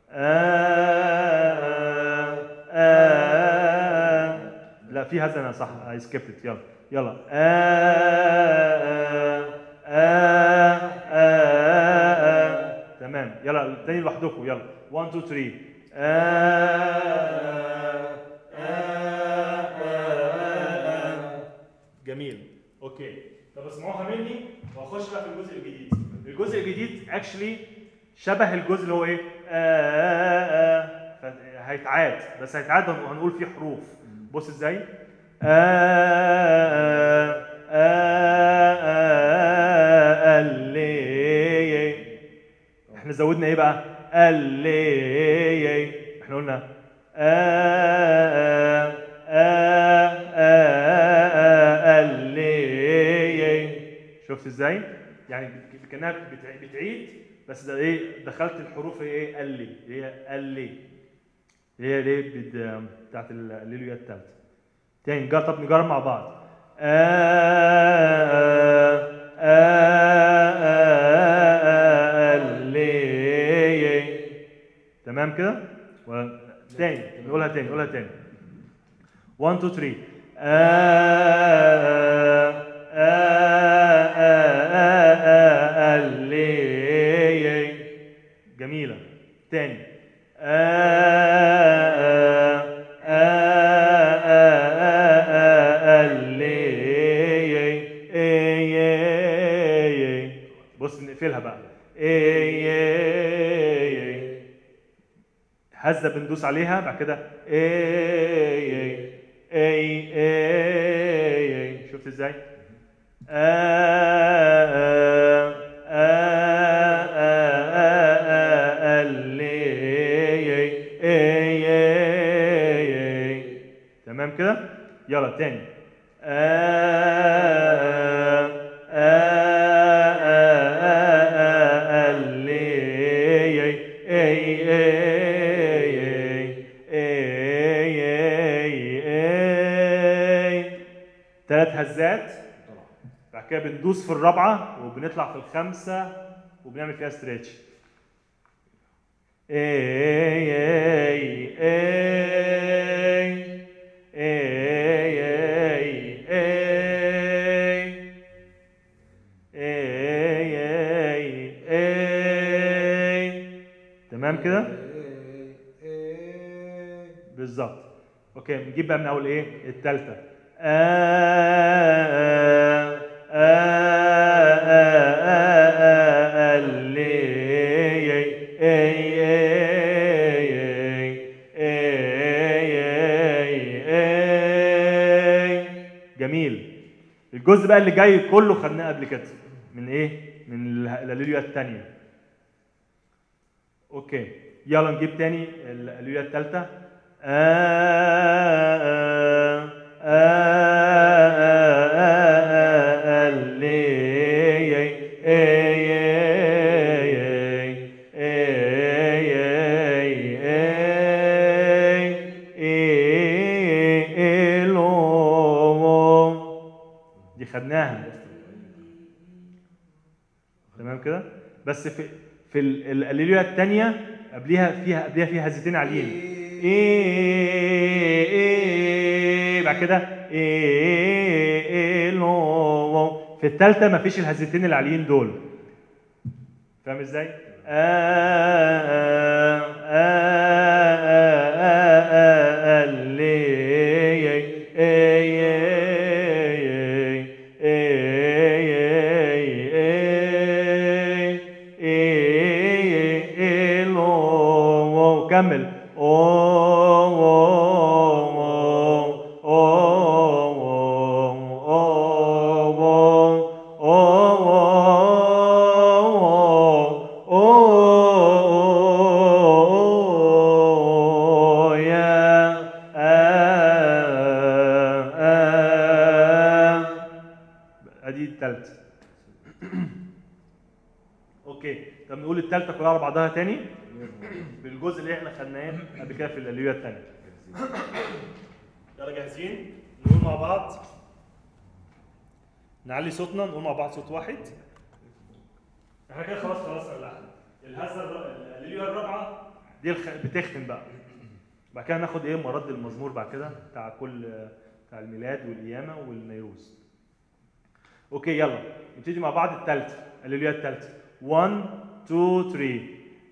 آه آه لا في هذا انا صح اي سكيبت يلا يلا آه آه آه آه تمام يلا تاني لوحدكم يلا 1 2 3 آه آه آه جميل اوكي طب اسمعوها مني واخش بقى في الجزء الجديد الجزء الجديد اكشلي شبه الجزء اللي هو ايه آه آه آه هيتعاد بس هيتعاد وهنقول فيه حروف بص ازاي آه آه آه اللي احنا زودنا ايه بقى اللي احنا قلنا آه آه آه اللي شفت ازاي يعني كانها بتع- بتعيد بس ده ايه دخلت الحروف ايه اللي هي اللي هي ليه بد- بتاعت الليلويا الثالثه تاني نجرب طب نجرب مع بعض آه آه آه اللي تمام كده ولا تاني نقولها تاني نقولها تاني 1 2 3 آه آه آه آه اللي جميلة تاني آه آه آه آه اللي بص نقفلها بقى هزه بندوس عليها بعد كده اي اي اي اي شفت ازاي؟ آه آه آه آه آه اللي اي اي تمام كده؟ يلا تاني آه آه آه آه اللي اي اي ثلاث هزات بعد كده بندوس في الرابعه وبنطلع في الخامسه وبنعمل فيها ستريتش اي اي اي اي اي اي اي اي اي تمام كده بالظبط اوكي نجيب بقى من اول ايه الثالثه آه آه آه آه اللي اي جميل الجزء بقى اللي جاي كله خدناه قبل كده من ايه من الليليا الثانيه اوكي يلا نجيب تاني الليليا الثالثه آه آه آه آه اللي دي خدناها تمام كده بس في في الليليا الثانيه قبليها فيها قبليها فيها هزتين عاليين إيه إيه بعد كده إيه إيه لو في الثالثه مفيش الهزتين العاليين دول فاهم ازاي؟ آه آه آه آه آه آه اللي إيه إيه إيه إيه إيه إيه إيه لو كمل أو أو ادي التالتة اوكي طب نقول التالتة كلها على بعضها تاني بالجزء اللي احنا خدناه قبل كده في الالويه الثانيه يلا جاهزين نقول مع بعض نعلي صوتنا نقول مع بعض صوت واحد احنا كده خلاص خلصنا اللحن الهزه الر- الالويه الرابعه دي الخ... بتختم بقى بعد كده هناخد ايه مرد المزمور بعد كده بتاع كل بتاع الميلاد والقيامه والنيروز اوكي يلا نبتدي مع بعض الثالثه الالويه الثالثه 1 2 3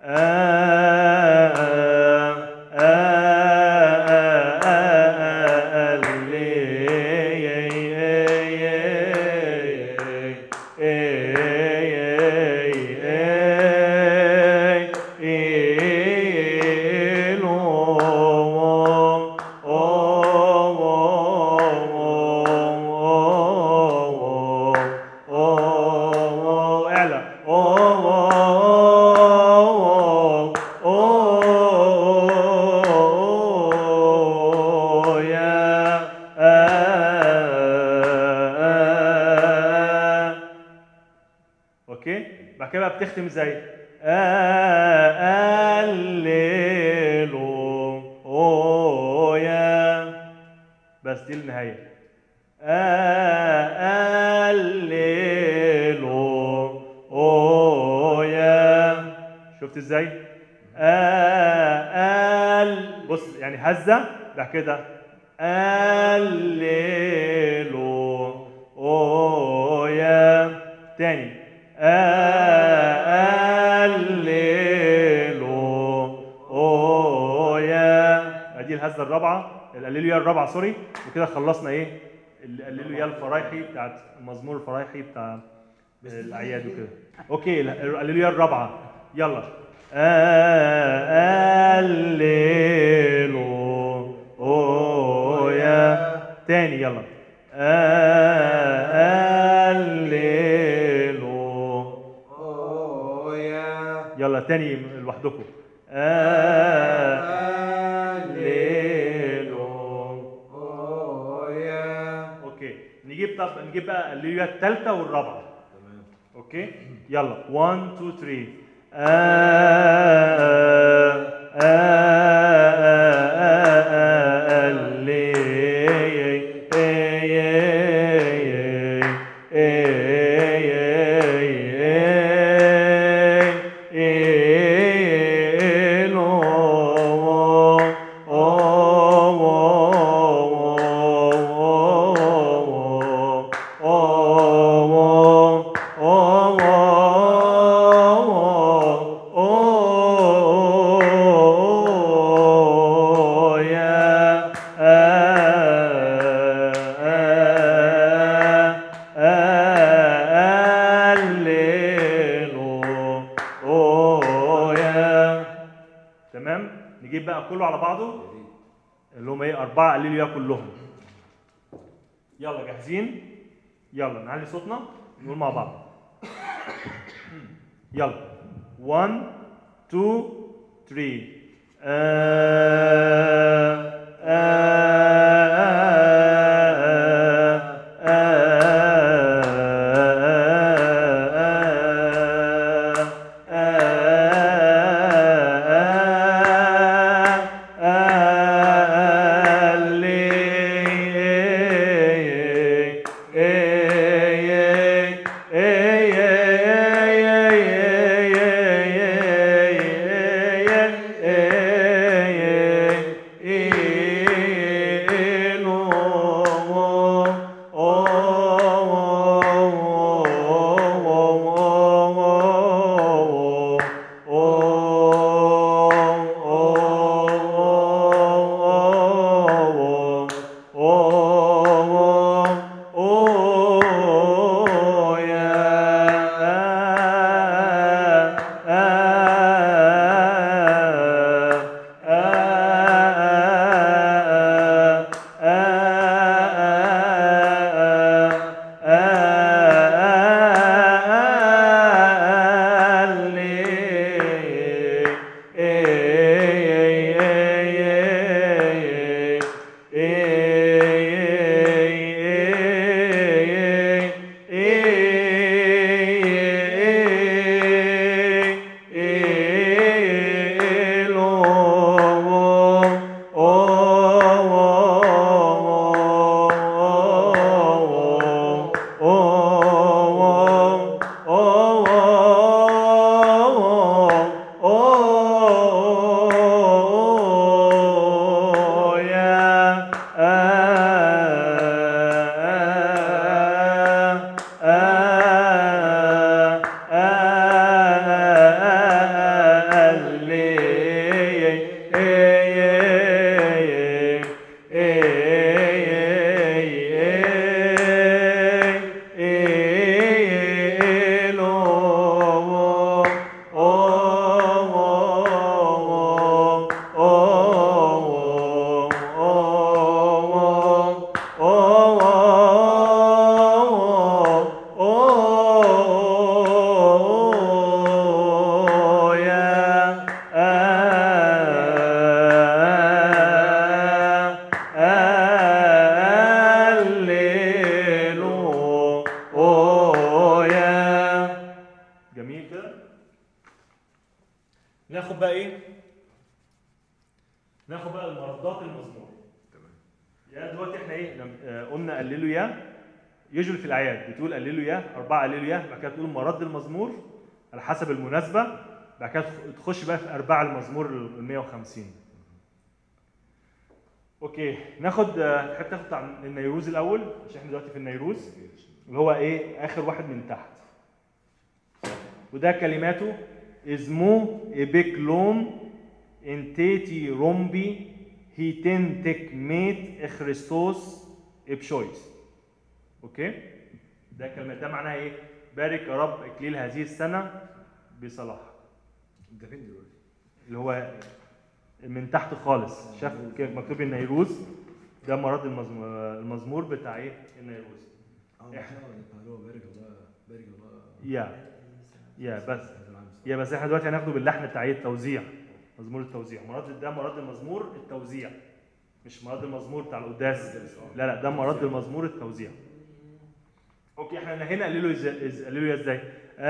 اعلى اوكي بعد كده بقى بتختم ازاي هللويا بس دي النهايه هللويا شفت ازاي ال بص يعني هزه بعد كده هللويا تاني هللويا ادي الهزه الرابعه الاليلويا الرابعه سوري وكده خلصنا ايه الاليلويا الفرايحي بتاعت المزمور الفرايحي بتاع الاعياد وكده اوكي الاليلويا الرابعه يلا هللويا تاني يلا هللويا يلا تاني لوحدكم اوكي نجيب طب نجيب بقى اللي هي الثالثه والرابعه تمام اوكي يلا 1 2 3 آه آه تمام نجيب بقى كله على بعضه يا ريت اللي هم ايه أربعة قليلوا كلهم يلا جاهزين يلا نعلي صوتنا نقول مع بعض يلا 1 2 3 آه ناخد بقى ايه ناخد بقى المردات المزمور تمام يا دلوقتي احنا ايه لم- آه، قلنا قللوا يا يجري في الاعياد بتقول قللوا يا اربعه قللوا يا بعد كده تقول مرد المزمور على حسب المناسبه بعد كده تخ- تخش بقى في ارباع المزمور ال 150 اوكي ناخد آه، تحب تاخد بتاع النيروز الاول عشان احنا دلوقتي في النيروز اللي هو ايه اخر واحد من تحت وده كلماته اسمه ابيكلوم انتيتي رومبي هيتن تكميت اخريستوس ابشويس اوكي ده كلمه ده معناها ايه بارك يا رب اكليل هذه السنه بصلاح ده فين دلوقتي؟ اللي هو من تحت خالص شاف ك- مكتوب النيروز ده مراد المزمور, المزمور بتاع ايه النيروز اه ما شاء الله ده اللي هو بارك الله بارك الله يا يا بس هذا العام يا بس احنا دلوقتي هناخده باللحن بتاع ايه التوزيع مزمور التوزيع مراد ده مراد المزمور التوزيع مش مراد المزمور بتاع القداس لا لا ده مراد المزمور التوزيع اوكي احنا هنا قللوا ازاي إز- قللوا ازاي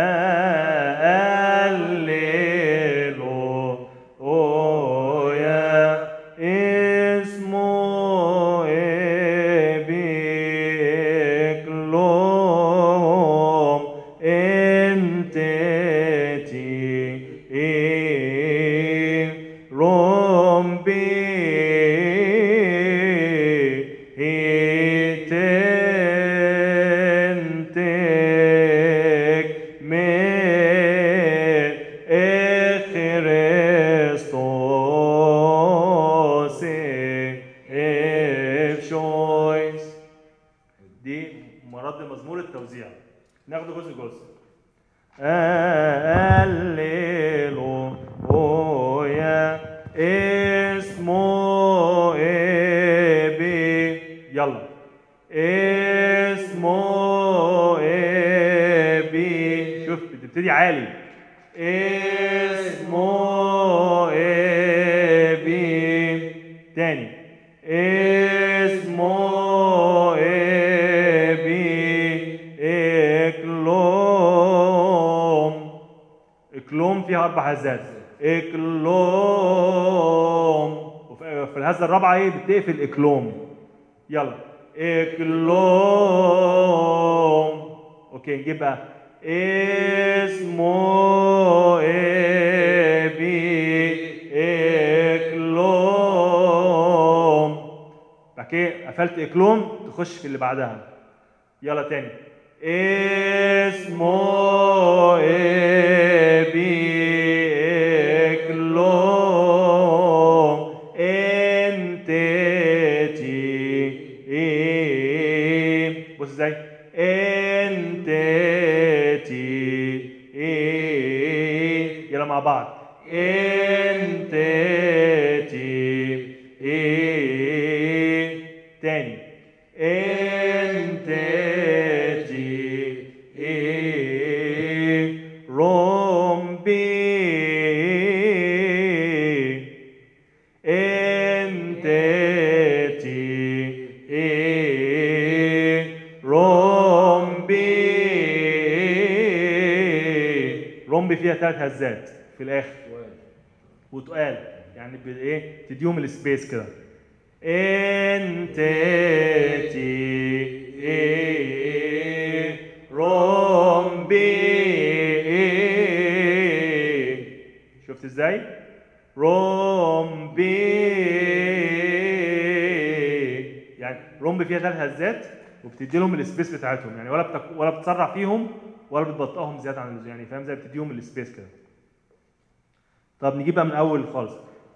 قللوا او يا اسمه بيكلوم انت روم هيتنتك من اخرستوس افشويس دي مراد مزمور التوزيع ناخد جزء جزء هللو يا اسمه ابي يلا اسمه ابي شوف بتبتدي عالي اسمه ابي تاني اسمه ابي اكلوم اكلوم فيها اربع هزات اكلوم وفي في الهزه الرابعه ايه بتقفل اكلوم يلا اكلوم اوكي نجيب بقى اسمه ابي اكلوم بعد كده قفلت اكلوم تخش في اللي بعدها يلا تاني اسمه ابي اكلوم انت تي بص ازاي انت تي يلا مع بعض انت تي تاني انت تي رومبي انت تي رومبي رومبي فيها ثلاث هزات في الاخر سؤال وتقال يعني بايه تديهم السبيس كده انت تي رومبي شفت ازاي رومبي يعني رومبي فيها ثلاث هزات وبتدي لهم السبيس بتاعتهم يعني ولا بتك... ولا بتسرع فيهم ولا بتبطئهم زياده عن اللزوم يعني فاهم زي بتديهم السبيس كده طب نجيب بقى من الاول خالص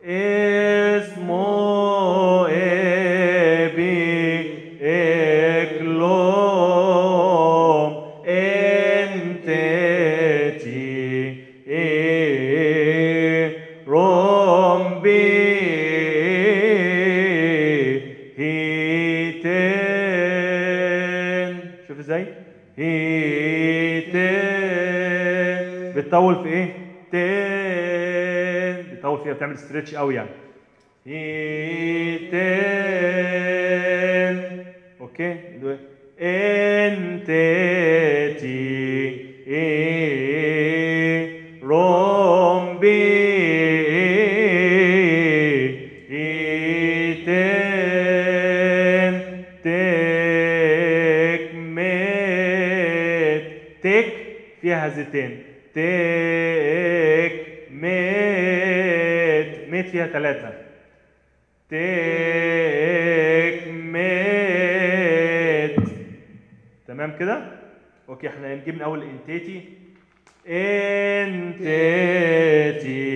اسمه ابي اكلوم انت تي رومبي هيتن شوف ازاي هيتن بتطول في ايه تن بتطول فيها بتعمل ستريتش قوي يعني هيتن اوكي دو- انت تي رومبي تيك فيها هزتين تيك ميت ميت فيها ثلاثة تيك ميت تمام كده اوكي احنا هنجيب من اول انتيتي انتيتي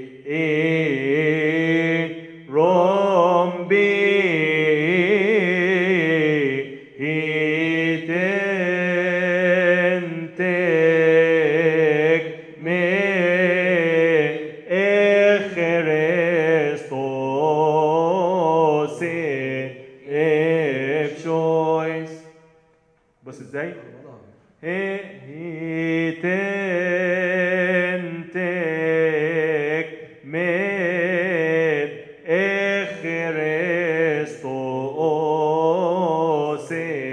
اي رومبي هيتنتك مي اخرستوس ابشويس بص ازاي هيتنتك ميت اخرستوس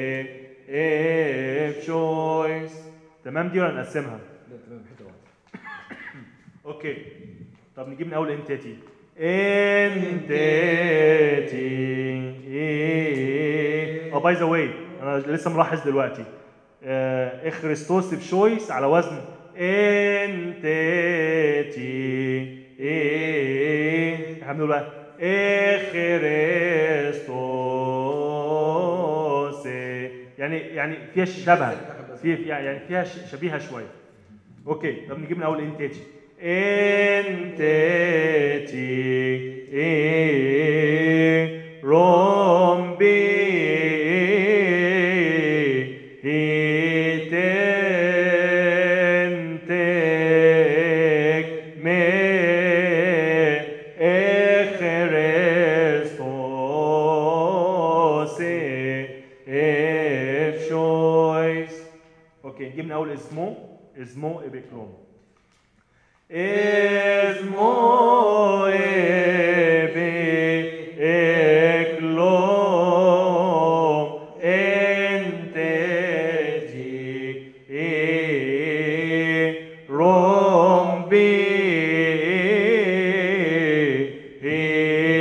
ابشويس تمام دي ولا نقسمها؟ لا تمام حته واحده اوكي طب نجيب من اول انتاتي انتاتي اه باي ذا واي انا لسه ملاحظ دلوقتي آه اخريستوس بشويس على وزن انتاتي احنا بنقول بقى اخريستوس يعني يعني فيها شبه في في- يعني فيها ش- شبيهه شويه اوكي طب نجيب من اول انتاتي انتاتي رومبي هيتنتك مي اخرستوس افشويس اوكي نجيب من اول اسمه اسمه ابيكلوم اسمه ابيكلوم انتجي رومبي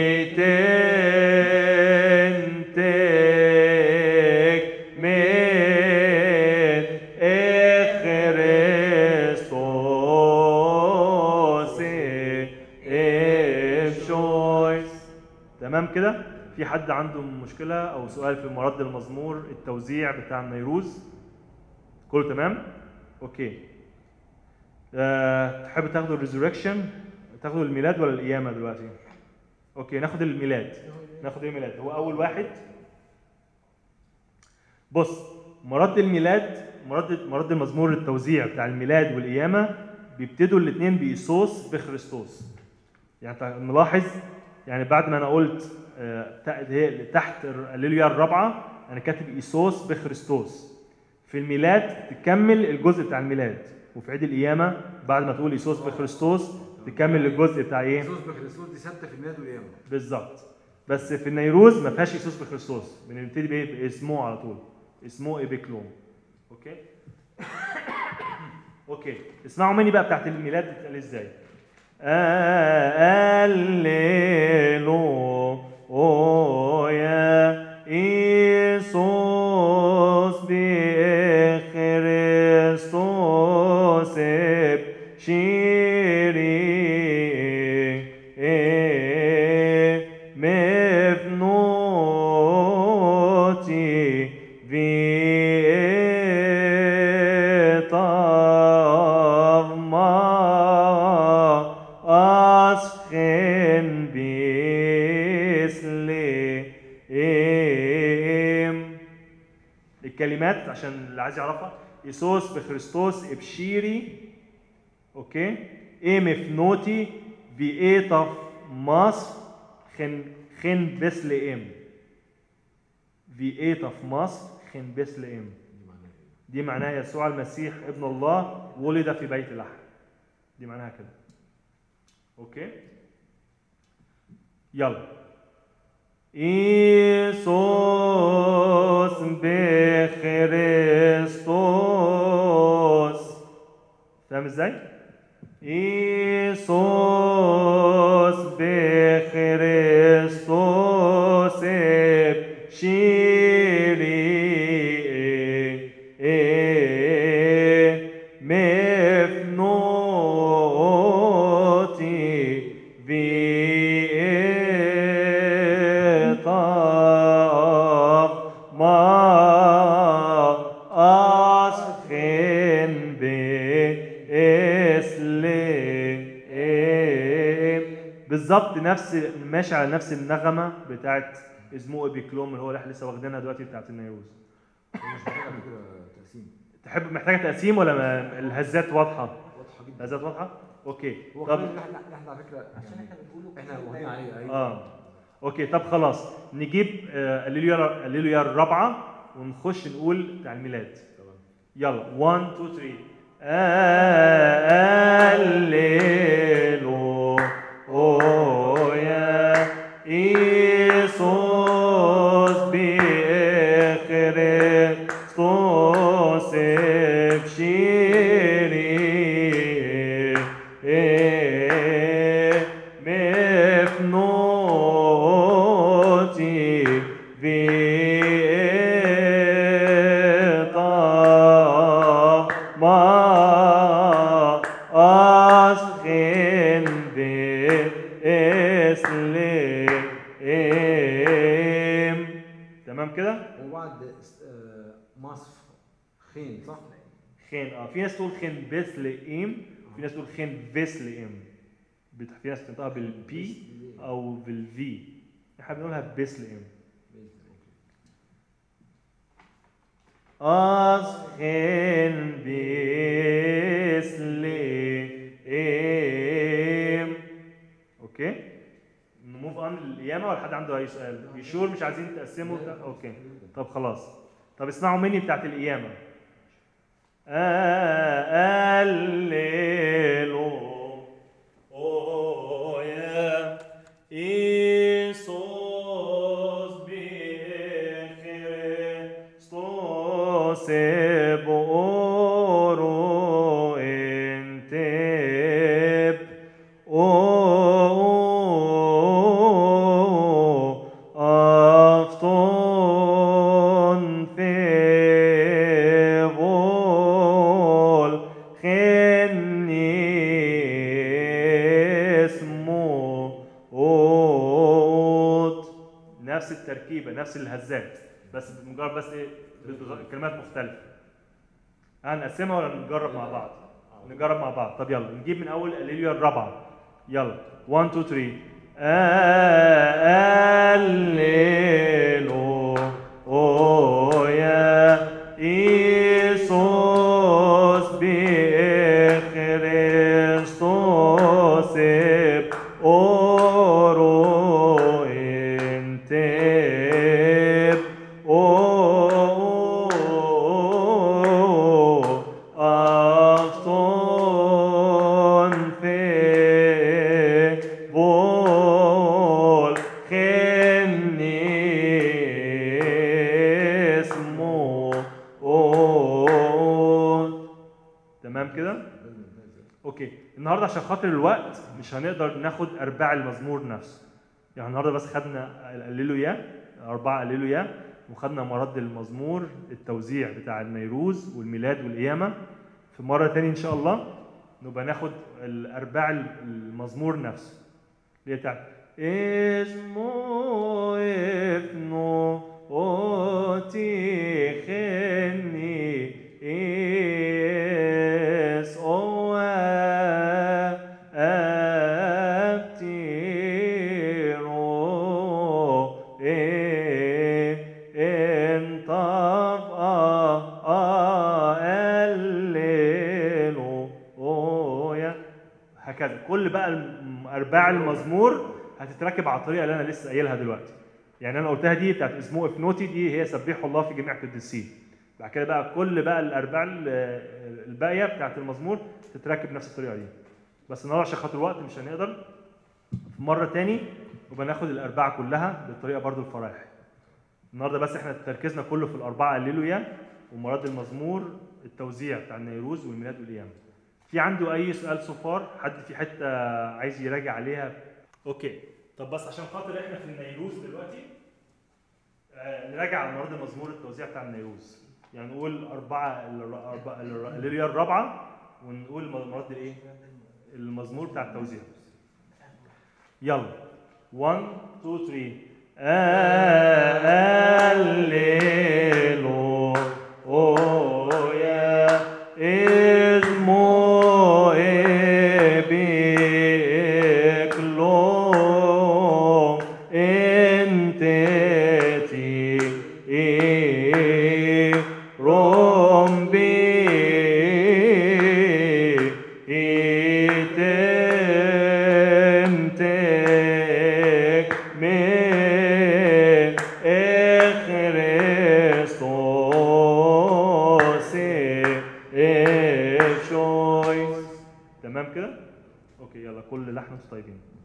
هيتنتك من اخرستوس افشويس تمام كده في حد عنده مشكله او سؤال في مرد المزمور التوزيع بتاع النيروز كله تمام اوكي أه تحب تاخدوا الريزوركشن تاخدوا الميلاد ولا القيامه دلوقتي اوكي ناخد الميلاد ناخد الميلاد هو اول واحد بص مرد الميلاد مرد مرد المزمور التوزيع بتاع الميلاد والقيامه بيبتدوا الاثنين بايسوس بخريستوس يعني انت ملاحظ يعني بعد ما انا قلت آه، تحت- هي- تحت الليليا الرابعه انا كاتب ايسوس بخريستوس في الميلاد تكمل الجزء بتاع الميلاد وفي عيد القيامه بعد ما تقول ايسوس بخريستوس تكمل الجزء بتاع ايه يسوس بخريستوس دي ثابته في الميلاد والقيامه بالظبط بس في النيروز ما فيهاش ايسوس بخريستوس بنبتدي بايه باسمه على طول اسمه ايبيكلوم اوكي اوكي اسمعوا مني بقى بتاعت الميلاد بتتقال ازاي الليلو او يا ايسوس بخريستوس بشيري مفنوتي فيطاف ما أسخن بسليم الكلمات عشان اللي عايز يعرفها إيسوس بخريستوس ابشيري اوكي ايه مفنوتي في ايه طف مصر خن خن بسلئم في ايه طف مصر خن بسلئم دي معناها ايه؟ دي معناها يسوع المسيح ابن الله ولد في بيت لحم دي معناها كده اوكي يلا إيسوس بخريستوس فاهم ازاي؟ إيسوس بخريستوس بشيري بالظبط نفس ماشي على نفس النغمه بتاعت اسمه ابيكلوم اللي هو اللي احنا لسه واخدينها دلوقتي بتاعت النيروز هو مش محتاج على فكره تقسيم تحب محتاجه تقسيم ولا ما الهزات واضحه واضحه جدا الهزات واضحه اوكي هو طب كمان اللي احنا اللي احنا على فكره عشان يعني احنا بنقوله احنا واخدين عليه ايوه اه اوكي طب خلاص نجيب آه، الليلويا الليلويا الرابعه ونخش نقول بتاع الميلاد تمام يلا 1 2 3 الليلو او يا إيسوس بخريستوس بشيري مفنوتي فيتا ما أسخن بإسلام تمام كده؟ وبعد آه، مصف خين صح؟ خين اه في ناس تقول خين بيسلئيم وفي ناس تقول خين فيسلئيم بت- في ناس بتنطقها بالبي او بالفي احنا بنقولها بيسلئيم أسخن بيسلئيم اوكي نموف اون للقيامه ولا حد عنده اي سؤال يشور مش عايزين تقسموا بتاع- اوكي طب خلاص طب اسمعوا مني بتاعت القيامه الليلو او يا إيسوس بخريستوس بورو انتب او أفتون في فول خني اسمه اوت نفس التركيبة نفس الهزات بس مجرد بس ايه بتغ- كلمات مختلفة هنقسمها ولا نجرب مع بعض؟ نجرب مع بعض طب يلا نجيب من اول الليليا الرابعة يلا 1 2 3 الليلو او يا إيسوس بخريستوس أورو انتب او أفتون في فول خني اسمه أوت. تمام كده؟ اوكي النهارده عشان خاطر الوقت مش هنقدر ناخد ارباع المزمور نفسه يعني النهارده بس خدنا الليلويا اربعه الليلويا وخدنا مرد المزمور التوزيع بتاع النيروز والميلاد والقيامه في مره تاني ان شاء الله نبقى ناخد الارباع المزمور نفسه اللي هي بتاعت اسمه ابنه اوتي خني اس او ابتيرو ان طف الليلو يا هكذا كل بقى الم- ارباع المزمور هتتركب على الطريقه اللي انا لسه قايلها دلوقتي يعني انا قلتها دي بتاعت اسمه افنوتي دي هي سبحوا الله في جميع قديسيه بعد كده بقى كل بقى الارباع ال- الباقيه بتاعت المزمور تتركب نفس الطريقه دي بس النهارده عشان خاطر الوقت مش هنقدر في مره تاني يبقى ناخد الاربعه كلها بالطريقه برضو الفرايح النهارده بس احنا تركيزنا كله في الاربعه الليلويا ومراد المزمور التوزيع بتاع النيروز والميلاد والقيامه في عنده اي سؤال صفار حد في حته عايز يراجع عليها اوكي طب بس عشان خاطر احنا في النيروز دلوقتي آه، نراجع على مراد المزمور التوزيع بتاع النيروز يعني نقول أربعة الأربعة الليليا الرابعة ونقول مراد الإيه؟ المزمور بتاع التوزيع. يلا 1 2 3 الليلو او يا اسمو ابيكلو اوكي يلا كل لحن انتوا طيبين